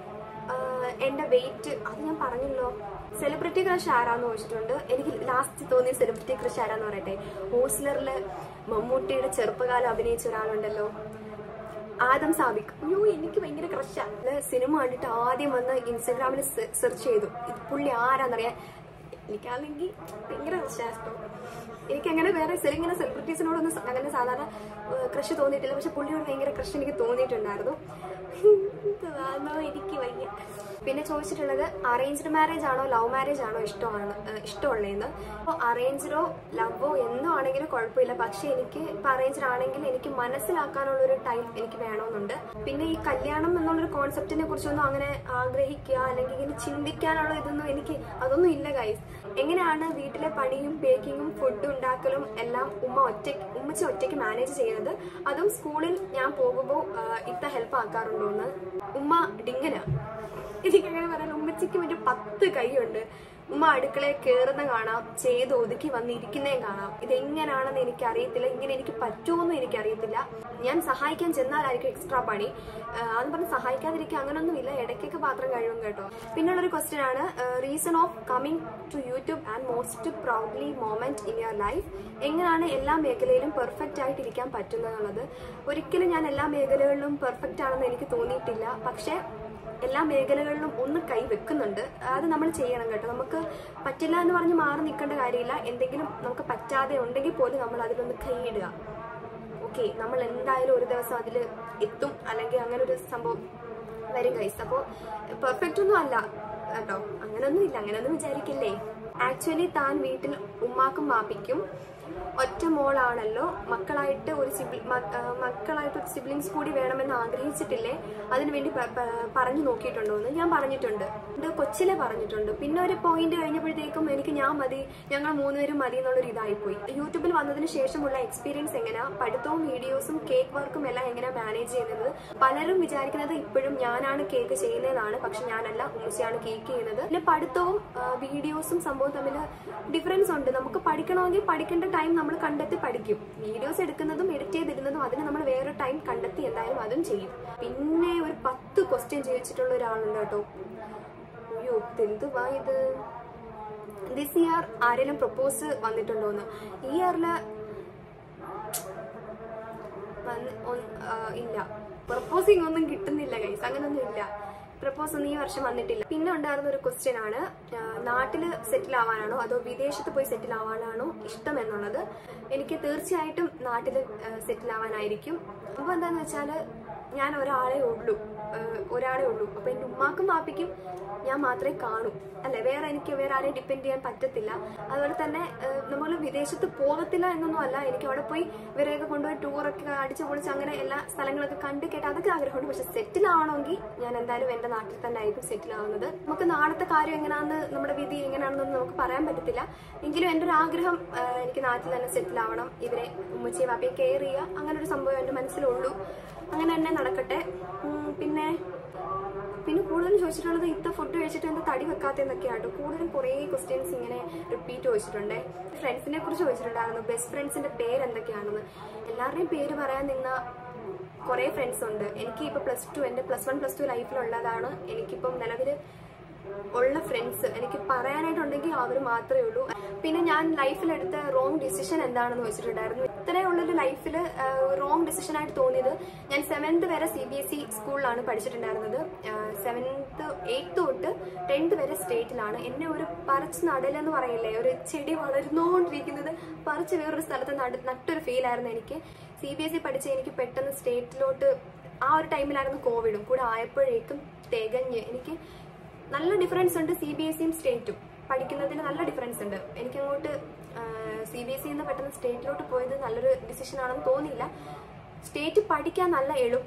ആഹ് എന്റെ വെയിറ്റ് അത് ഞാൻ പറഞ്ഞല്ലോ സെലിബ്രിറ്റി ക്രഷ് ആരാന്ന് ചോദിച്ചിട്ടുണ്ട് എനിക്ക് ലാസ്റ്റ് തോന്നിയ സെലിബ്രിറ്റി ക്രഷ് ആരാന്ന് പറയട്ടെ ഹോസ്റ്റലറില് മമ്മൂട്ടിയുടെ ചെറുപ്പകാലം അഭിനയിച്ച ഒരാളുണ്ടല്ലോ ആദം സാബിക് അയ്യോ എനിക്ക് ഭയങ്കര ക്രഷാ സിനിമ കണ്ടിട്ട് ആദ്യം വന്ന് ഇൻസ്റ്റാഗ്രാമിൽ സെർച്ച് ചെയ്തു ഇത് പുള്ളി ആരാന്നറിയാൻ എനിക്കാണെങ്കിൽ ഭയങ്കര ക്രഷാട്ടോ എനിക്ക് അങ്ങനെ വേറെ സെൽ ഇങ്ങനെ സെലിബ്രിറ്റീസിനോടൊന്നും സ- അങ്ങനെ സാധാരണ ക്രഷ് തോന്നിയിട്ടില്ല പക്ഷെ പുള്ളിയോട് ഭയങ്കര ക്രഷ് എനിക്ക് തോന്നിയിട്ടുണ്ടായിരുന്നു എന്തുവാന്നോ എനിക്ക് വയ്യ പിന്നെ ചോദിച്ചിട്ടുള്ളത് അറേഞ്ച്ഡ് മാരേജ് ആണോ ലവ് മാരേജ് ആണോ ഇഷ്ടമാണ് ഏഹ് ഇഷ്ടമുള്ളതെന്ന് അപ്പോൾ അറേഞ്ച്ഡോ ലവോ എന്തോ ആണെങ്കിലും കുഴപ്പമില്ല പക്ഷെ എനിക്ക് ഇപ്പൊ അറേഞ്ച്ഡ് ആണെങ്കിൽ എനിക്ക് മനസ്സിലാക്കാനുള്ള ഒരു ടൈം എനിക്ക് വേണമെന്നുണ്ട് പിന്നെ ഈ കല്യാണം എന്നുള്ളൊരു കോൺസെപ്റ്റിനെ കുറിച്ചൊന്നും അങ്ങനെ ആഗ്രഹിക്കുക അല്ലെങ്കിൽ ഇങ്ങനെ ചിന്തിക്കാനുള്ള ഇതൊന്നും എനിക്ക് അതൊന്നും ഇല്ല ഗൈസ് എങ്ങനെയാണ് വീട്ടിലെ പണിയും ബേക്കിങ്ങും ഫുഡ് ഉണ്ടാക്കലും എല്ലാം ഉമ്മ ഒറ്റയ്ക്ക് ഉമ്മച്ചി ഒറ്റയ്ക്ക് മാനേജ് ചെയ്യുന്നത് അതും സ്കൂളിൽ ഞാൻ പോകുമ്പോൾ ഇത്ത ഹെൽപ്പ് ആക്കാറുണ്ടോ എന്ന് ഉമ്മ ഡിങ്ങന എനിക്കങ്ങനെ പറയാൻ ഉമ്മച്ചിക്ക് ഒരു പത്ത് കൈയുണ്ട് ഉമ്മ അടുക്കളയിൽ കയറുന്ന കാണാം ചെയ്ത് ഒതുക്കി വന്നിരിക്കുന്നതും കാണാം ഇതെങ്ങനെയാണെന്ന് എനിക്ക് അറിയത്തില്ല ഇങ്ങനെ എനിക്ക് പറ്റുമോന്നും എനിക്കറിയത്തില്ല ഞാൻ സഹായിക്കാൻ ചെന്നാലായിരിക്കും എക്സ്ട്രാ പണി ആഹ് അതെന്ന് പറഞ്ഞ് സഹായിക്കാതിരിക്കുക അങ്ങനൊന്നുമില്ല ഇടയ്ക്കൊക്കെ പാത്രം കഴിവും കേട്ടോ പിന്നുള്ളൊരു ക്വസ്റ്റ്യൻ ആണ് reason of coming to YouTube and most proudly moment in your life എങ്ങനെയാണ് എല്ലാ മേഖലയിലും പെർഫെക്റ്റ് ആയിട്ട് ഇരിക്കാൻ പറ്റുന്നതെന്നുള്ളത് ഒരിക്കലും ഞാൻ എല്ലാ മേഖലകളിലും പെർഫെക്റ്റ് ആണെന്ന് എനിക്ക് തോന്നിയിട്ടില്ല പക്ഷേ എല്ലാ മേഖലകളിലും ഒന്ന് കൈ വെക്കുന്നുണ്ട് അത് നമ്മൾ ചെയ്യണം കേട്ടോ നമുക്ക് പറ്റില്ല എന്ന് പറഞ്ഞ് മാറി നിൽക്കേണ്ട കാര്യമില്ല എന്തെങ്കിലും നമുക്ക് പറ്റാതെ ഉണ്ടെങ്കിൽ പോലും നമ്മൾ അതിലൊന്ന് കൈയിടുക ഓക്കെ നമ്മൾ എന്തായാലും ഒരു ദിവസം അതിൽ എത്തും അല്ലെങ്കിൽ അങ്ങനെ ഒരു സംഭവം വരും കൈസ് അപ്പോൾ പെർഫെക്റ്റ് ഒന്നും അല്ല കേട്ടോ അങ്ങനൊന്നും ഇല്ല അങ്ങനെയൊന്നും വിചാരിക്കില്ലേ ആക്ച്വലി താൻ വീട്ടിൽ ഉമ്മാക്കും മാപ്പിക്കും ഒറ്റ മോളാണല്ലോ മക്കളായിട്ട് ഒരു സിബി മക്കളായിട്ട് ഒരു സിബ്ലിങ്സ് കൂടി വേണമെന്ന് ആഗ്രഹിച്ചിട്ടില്ലേ അതിനുവേണ്ടി പ- പ- പറഞ്ഞു നോക്കിയിട്ടുണ്ടോ എന്ന് ഞാൻ പറഞ്ഞിട്ടുണ്ട് ഇത് കൊച്ചിലെ പറഞ്ഞിട്ടുണ്ട് പിന്നെ ഒരു പോയിന്റ് കഴിഞ്ഞപ്പോഴത്തേക്കും എനിക്ക് ഞാൻ മതി ഞങ്ങൾ മൂന്നുപേരും മതി എന്നുള്ളൊരു ഇതായിപ്പോയി യൂട്യൂബിൽ വന്നതിന് ശേഷമുള്ള എക്സ്പീരിയൻസ് എങ്ങനെയാ പഠിത്തവും വീഡിയോസും കേക്ക് വർക്കും എല്ലാം എങ്ങനെ മാനേജ് ചെയ്യുന്നത് പലരും വിചാരിക്കുന്നത് ഇപ്പോഴും ഞാനാണ് കേക്ക് ചെയ്യുന്നതെന്നാണ് പക്ഷെ ഞാനല്ല ഉമ്മച്ചിയാണ് കേക്ക് ചെയ്യുന്നത് പിന്നെ പഠിത്തവും വീഡിയോസും സംഭവം തമ്മിൽ ഡിഫറൻസ് ഉണ്ട് നമുക്ക് പഠിക്കണമെങ്കിൽ പഠിക്കേണ്ട ടൈം നമ്മൾ കണ്ടെത്തി പഠിക്കും വീഡിയോസ് എടുക്കുന്നതും എഡിറ്റ് ചെയ്തിടുന്നതും അതിന് നമ്മൾ വേറെ ടൈം കണ്ടെത്തി എന്തായാലും അതും ചെയ്യും പിന്നെ ഒരു പത്ത് ക്വസ്റ്റ്യൻ ചോദിച്ചിട്ടുള്ള ഒരാളുണ്ട് കേട്ടോ അയ്യോ എന്തുവാ ഇത് ദിസ് ഇയർ ആരെങ്കിലും പ്രപ്പോസ് വന്നിട്ടുണ്ടോന്ന് ഈ ഇയറില് വന്ന് ഒന്ന്- ആ, ഇല്ല പ്രപ്പോസിങ് ഒന്നും കിട്ടുന്നില്ല ഗൈസ് അങ്ങനൊന്നും ഇല്ല പ്രപ്പോസ് ഒന്നും ഈ വർഷം വന്നിട്ടില്ല പിന്നെ ഉണ്ടായിരുന്ന ഒരു ക്വസ്റ്റ്യൻ ആണ് ആ, നാട്ടില് സെറ്റിൽ ആവാനാണോ അതോ വിദേശത്ത് പോയി സെറ്റിൽ ആവാനാണോ ഇഷ്ടം എന്നുള്ളത് എനിക്ക് തീർച്ചയായിട്ടും നാട്ടില് സെറ്റിൽ ആവാനായിരിക്കും അപ്പൊ എന്താന്ന് വെച്ചാല് ഞാൻ ഒരാളെ ഉള്ളൂ ആ, ഒരാളെ ഉള്ളൂ അപ്പൊ എന്റെ ഉമ്മാക്കും മാപ്പിക്കും ഞാൻ മാത്രമേ കാണൂ അല്ലെ വേറെ എനിക്ക് വേറെ ആരെയും ഡിപ്പെൻഡ് ചെയ്യാൻ പറ്റത്തില്ല അതുപോലെ തന്നെ നമ്മൾ വിദേശത്ത് പോകത്തില്ല എന്നൊന്നും അല്ല എനിക്ക് അവിടെ പോയി ഇവരെയൊക്കെ കൊണ്ടുപോയി ടൂറൊക്കെ അടിച്ചു പൊളിച്ച് അങ്ങനെ എല്ലാ സ്ഥലങ്ങളൊക്കെ കണ്ട് കേട്ട് അതൊക്കെ ആഗ്രഹമുണ്ട് പക്ഷെ സെറ്റിൽ ആവണമെങ്കിൽ ഞാൻ എന്തായാലും എന്റെ നാട്ടിൽ തന്നെ ആയിരിക്കും സെറ്റിൽ ആവുന്നത് നമുക്ക് നാളത്തെ കാര്യം എങ്ങനെയാണെന്ന് നമ്മുടെ വിധി എങ്ങനെയാണെന്നൊന്നും നമുക്ക് പറയാൻ പറ്റത്തില്ല എങ്കിലും എൻ്റെ ഒരു ആഗ്രഹം ആ, എനിക്ക് നാട്ടിൽ തന്നെ സെറ്റിൽ ആവണം ഇവരെ ഉമ്മച്ചിയെ വാപ്പയെ കെയർ ചെയ്യുക അങ്ങനെ ഒരു സംഭവം എൻ്റെ മനസ്സിലുള്ളൂ അങ്ങനെ തന്നെ നടക്കട്ടെ ഉം, പിന്നെ പിന്നെ കൂടുതലും ചോദിച്ചിട്ടുള്ളത് ഇത്ത ഫുഡ് കഴിച്ചിട്ട് എന്താ തടി വെക്കാത്തെന്നൊക്കെയാണ് കൂടുതലും കുറേ ക്വസ്റ്റ്യൻസ് ഇങ്ങനെ റിപ്പീറ്റ് ചോദിച്ചിട്ടുണ്ട് ഫ്രണ്ട്സിനെ കുറിച്ച് ചോദിച്ചിട്ടുണ്ടായിരുന്നു ബെസ്റ്റ് ഫ്രണ്ട്സിന്റെ പേര് എന്തൊക്കെയാണെന്ന് എല്ലാവരുടെയും പേര് പറയാൻ നിന്ന കുറേ ഫ്രണ്ട്സ് ഉണ്ട് എനിക്ക് ഇപ്പൊ പ്ലസ് ടു എന്റെ പ്ലസ് വൺ പ്ലസ് ടു ലൈഫിലുള്ളതാണ് എനിക്കിപ്പം നിലവിൽ ഉള്ള ഫ്രണ്ട്സ് എനിക്ക് പറയാനായിട്ടുണ്ടെങ്കിൽ അവർ മാത്രമേ ഉള്ളൂ പിന്നെ ഞാൻ ലൈഫിലെടുത്ത റോങ് ഡിസിഷൻ എന്താണെന്ന് വെച്ചിട്ടുണ്ടായിരുന്നു ഇത്രയുള്ളൊരു ലൈഫിൽ റോങ് ഡിസിഷൻ ആയിട്ട് തോന്നിയത് ഞാൻ സെവൻത്ത് വരെ സി ബി എസ് ഇ സ്കൂളിലാണ് പഠിച്ചിട്ടുണ്ടായിരുന്നത് സെവൻത്ത് എയ്ത്ത് തൊട്ട് ടെൻത്ത് വരെ സ്റ്റേറ്റിലാണ് എന്നെ ഒരു പറിച്ച് നടലെന്ന് പറയില്ലേ ഒരു ചെടി വളർന്നുകൊണ്ടിരിക്കുന്നത് പറിച്ച് വേറൊരു സ്ഥലത്ത് നട് നട്ടൊരു ഫീൽ ആയിരുന്നു എനിക്ക് സി ബി എസ് ഇ പഠിച്ച് എനിക്ക് പെട്ടെന്ന് സ്റ്റേറ്റിലോട്ട് ആ ഒരു ടൈമിലായിരുന്നു കോവിഡും കൂടെ ആയപ്പോഴേക്കും തികഞ്ഞ് എനിക്ക് നല്ല ഡിഫറൻസ് ഉണ്ട് സി ബി എസ് സിയും സ്റ്റേറ്റും പഠിക്കുന്നതിന് നല്ല ഡിഫറൻസ് ഉണ്ട് എനിക്കങ്ങോട്ട് സി ബി എസ് സിന്ന് പെട്ടെന്ന് സ്റ്റേറ്റിലോട്ട് പോയത് നല്ലൊരു ഡിസിഷൻ ആണെന്ന് തോന്നിയില്ല സ്റ്റേറ്റ് പഠിക്കാൻ നല്ല എളുപ്പമാണ്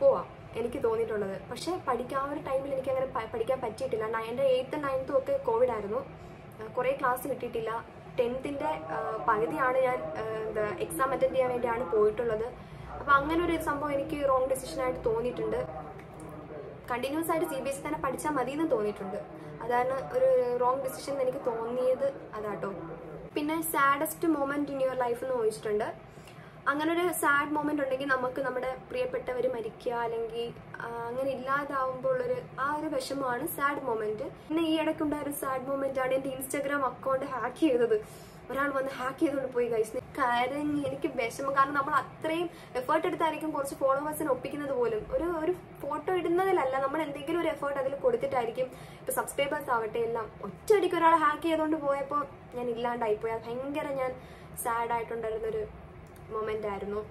എനിക്ക് തോന്നിയിട്ടുള്ളത് പക്ഷേ പഠിക്കാൻ ആ ഒരു ടൈമിൽ എനിക്ക് അങ്ങനെ പഠിക്കാൻ പറ്റിയിട്ടില്ല ന- എൻ്റെ എയ്ത്ത് നയൻത്തും ഒക്കെ കോവിഡ് ആയിരുന്നു കുറേ ക്ലാസ് കിട്ടിയിട്ടില്ല ടെൻത്തിൻ്റെ പകുതിയാണ് ഞാൻ ആ, എന്താ എക്സാം അറ്റൻഡ് ചെയ്യാൻ വേണ്ടിയാണ് പോയിട്ടുള്ളത് അപ്പോൾ അങ്ങനെ ഒരു സംഭവം എനിക്ക് റോങ് ഡെസിഷനായിട്ട് തോന്നിയിട്ടുണ്ട് കണ്ടിന്യൂസ് ആയിട്ട് സി ബി എസ് തന്നെ പഠിച്ചാൽ മതി എന്ന് തോന്നിയിട്ടുണ്ട് അതാണ് ഒരു റോങ് ഡിസിഷൻ എനിക്ക് തോന്നിയത് അതാട്ടോ പിന്നെ saddest moment in your life എന്ന് ചോദിച്ചിട്ടുണ്ട് അങ്ങനെ ഒരു സാഡ് മൊമെന്റ് ഉണ്ടെങ്കിൽ നമുക്ക് നമ്മുടെ പ്രിയപ്പെട്ടവർ മരിക്കുക അല്ലെങ്കിൽ ആ, അങ്ങനെ ഇല്ലാതാവുമ്പോൾ ഉള്ളൊരു ആ ഒരു വിഷമമാണ് സാഡ് മൊമെന്റ് പിന്നെ ഈ ഇടയ്ക്കുണ്ടായ ഒരു സാഡ് മൊമെന്റ് ആണ് എൻ്റെ ഇൻസ്റ്റാഗ്രാം അക്കൗണ്ട് ഹാക്ക് ചെയ്തത് ഒരാൾ വന്ന് ഹാക്ക് ചെയ്തുകൊണ്ട് പോയി കഴിച്ചു കരഞ്ഞ് എനിക്ക് വിഷമം കാരണം നമ്മൾ അത്രയും എഫേർട്ട് എടുത്തായിരിക്കും കുറച്ച് ഫോളോവേഴ്സിനെ ഒപ്പിക്കുന്നത് പോലും ഒരു ഒരു ഫോട്ടോ ഇടുന്നതിലല്ല നമ്മൾ എന്തെങ്കിലും ഒരു എഫേർട്ട് അതിൽ കൊടുത്തിട്ടായിരിക്കും ഇപ്പൊ സബ്സ്ക്രൈബേഴ്സ് ആവട്ടെ എല്ലാം ഒറ്റയടിക്ക് ഒരാൾ ഹാക്ക് ചെയ്തുകൊണ്ട് പോയപ്പോൾ ഞാൻ ഇല്ലാണ്ടായിപ്പോയി അത് ഭയങ്കര ഞാൻ സാഡ് ആയിട്ടുണ്ടായിരുന്നൊരു മൊമെന്റ് ആയിരുന്നു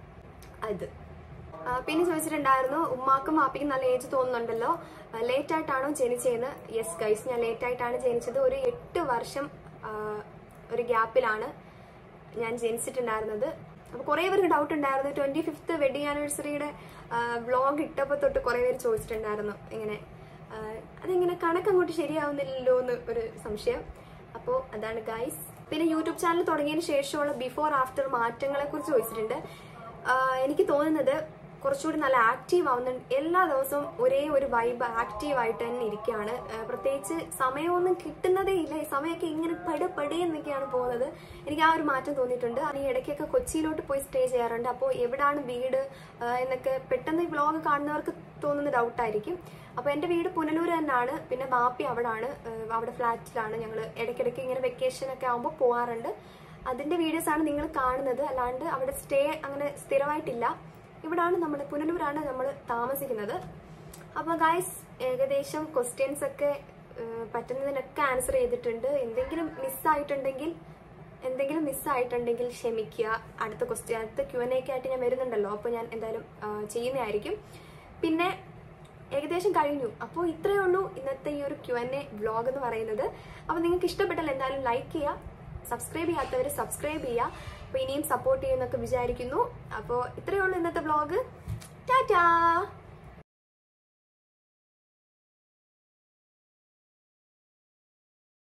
അത് ആ, പിന്നെ ചോദിച്ചിട്ടുണ്ടായിരുന്നു ഉമ്മാക്കും മാപ്പിക്കും നല്ല ഏജ് തോന്നുന്നുണ്ടല്ലോ ലേറ്റ് ആയിട്ടാണോ ജനിച്ചതെന്ന് യെസ് ഗൈസ് ഞാൻ ലേറ്റ് ആയിട്ടാണ് ജനിച്ചത് ഒരു എട്ട് വർഷം ആ, ഒരു ഗ്യാപ്പിലാണ് ഞാൻ ജനിച്ചിട്ടുണ്ടായിരുന്നത് അപ്പോൾ കുറേ പേർക്ക് ഡൗട്ട് ഉണ്ടായിരുന്നു ട്വന്റി ഫിഫ്ത്ത് വെഡിങ് ആനിവേഴ്സറിയുടെ വ്ളോഗ് ഇട്ടപ്പോൾ തൊട്ട് കുറേ പേര് ചോദിച്ചിട്ടുണ്ടായിരുന്നു ഇങ്ങനെ ആ, അതെങ്ങനെ കണക്ക് അങ്ങോട്ട് ശരിയാവുന്നില്ലല്ലോ എന്ന് ഒരു സംശയം അപ്പോൾ അതാണ് ഗൈസ് പിന്നെ യൂട്യൂബ് ചാനൽ തുടങ്ങിയതിന് ശേഷമുള്ള ബിഫോർ ആഫ്റ്റർ മാറ്റങ്ങളെ കുറിച്ച് ചോദിച്ചിട്ടുണ്ട് ആഹ് എനിക്ക് തോന്നുന്നത് കുറച്ചുകൂടി നല്ല ആക്റ്റീവ് ആവുന്നുണ്ട് എല്ലാ ദിവസവും ഒരേ ഒരു വൈബ് ആക്റ്റീവ് ആയിട്ട് തന്നെ ഇരിക്കുകയാണ് ആഹ് പ്രത്യേകിച്ച് സമയമൊന്നും കിട്ടുന്നതേ ഇല്ല ഈ സമയമൊക്കെ ഇങ്ങനെ പട് പടി എന്നൊക്കെയാണ് പോകുന്നത് എനിക്ക് ആ ഒരു മാറ്റം തോന്നിയിട്ടുണ്ട് ഈ ഇടയ്ക്കൊക്കെ കൊച്ചിയിലോട്ട് പോയി സ്റ്റേ ചെയ്യാറുണ്ട് അപ്പോൾ എവിടാണ് വീട് ആഹ് എന്നൊക്കെ പെട്ടെന്ന് ഈ വ്ളോഗ് കാണുന്നവർക്ക് തോന്നുന്ന ഡൗട്ടായിരിക്കും അപ്പോൾ എൻ്റെ വീട് പുനലൂർ തന്നെയാണ് പിന്നെ ബാപ്പി അവിടാണ് ആഹ് അവിടെ ഫ്ലാറ്റിലാണ് ഞങ്ങൾ ഇടയ്ക്കിടയ്ക്ക് ഇങ്ങനെ വെക്കേഷൻ ഒക്കെ ആകുമ്പോൾ പോകാറുണ്ട് അതിന്റെ വീഡിയോസ് ആണ് നിങ്ങൾ കാണുന്നത് അല്ലാണ്ട് അവിടെ സ്റ്റേ അങ്ങനെ സ്ഥിരമായിട്ടില്ല ഇവിടാണ് നമ്മൾ പുനലൂരാണ് നമ്മൾ താമസിക്കുന്നത് അപ്പോൾ ഗൈസ് ഏകദേശം ക്വസ്റ്റ്യൻസ് ഒക്കെ ഏഹ്, പറ്റുന്നതിനൊക്കെ ആൻസർ ചെയ്തിട്ടുണ്ട് എന്തെങ്കിലും മിസ്സായിട്ടുണ്ടെങ്കിൽ എന്തെങ്കിലും മിസ്സായിട്ടുണ്ടെങ്കിൽ ക്ഷമിക്കുക അടുത്ത ക്വസ്റ്റ്യൻ അടുത്ത ക്യു എൻ ഒക്കെ ആയിട്ട് ഞാൻ വരുന്നുണ്ടല്ലോ അപ്പോൾ ഞാൻ എന്തായാലും ആ, ചെയ്യുന്നതായിരിക്കും പിന്നെ ഏകദേശം കഴിഞ്ഞു അപ്പോൾ ഇത്രയേ ഉള്ളൂ ഇന്നത്തെ ഈ ഒരു ക്യു എൻ എ വ്ളോഗ് എന്ന് പറയുന്നത് അപ്പോൾ നിങ്ങൾക്ക് ഇഷ്ടപ്പെട്ടാൽ എന്തായാലും ലൈക്ക് ചെയ്യുക സബ്സ്ക്രൈബ് ചെയ്യാത്തവർ സബ്സ്ക്രൈബ് ചെയ്യുക അപ്പോൾ ഇനിയും സപ്പോർട്ട് ചെയ്യുമെന്നൊക്കെ വിചാരിക്കുന്നു അപ്പോൾ ഇത്രയേ ഉള്ളൂ ഇന്നത്തെ വ്ളോഗ് ടാറ്റാ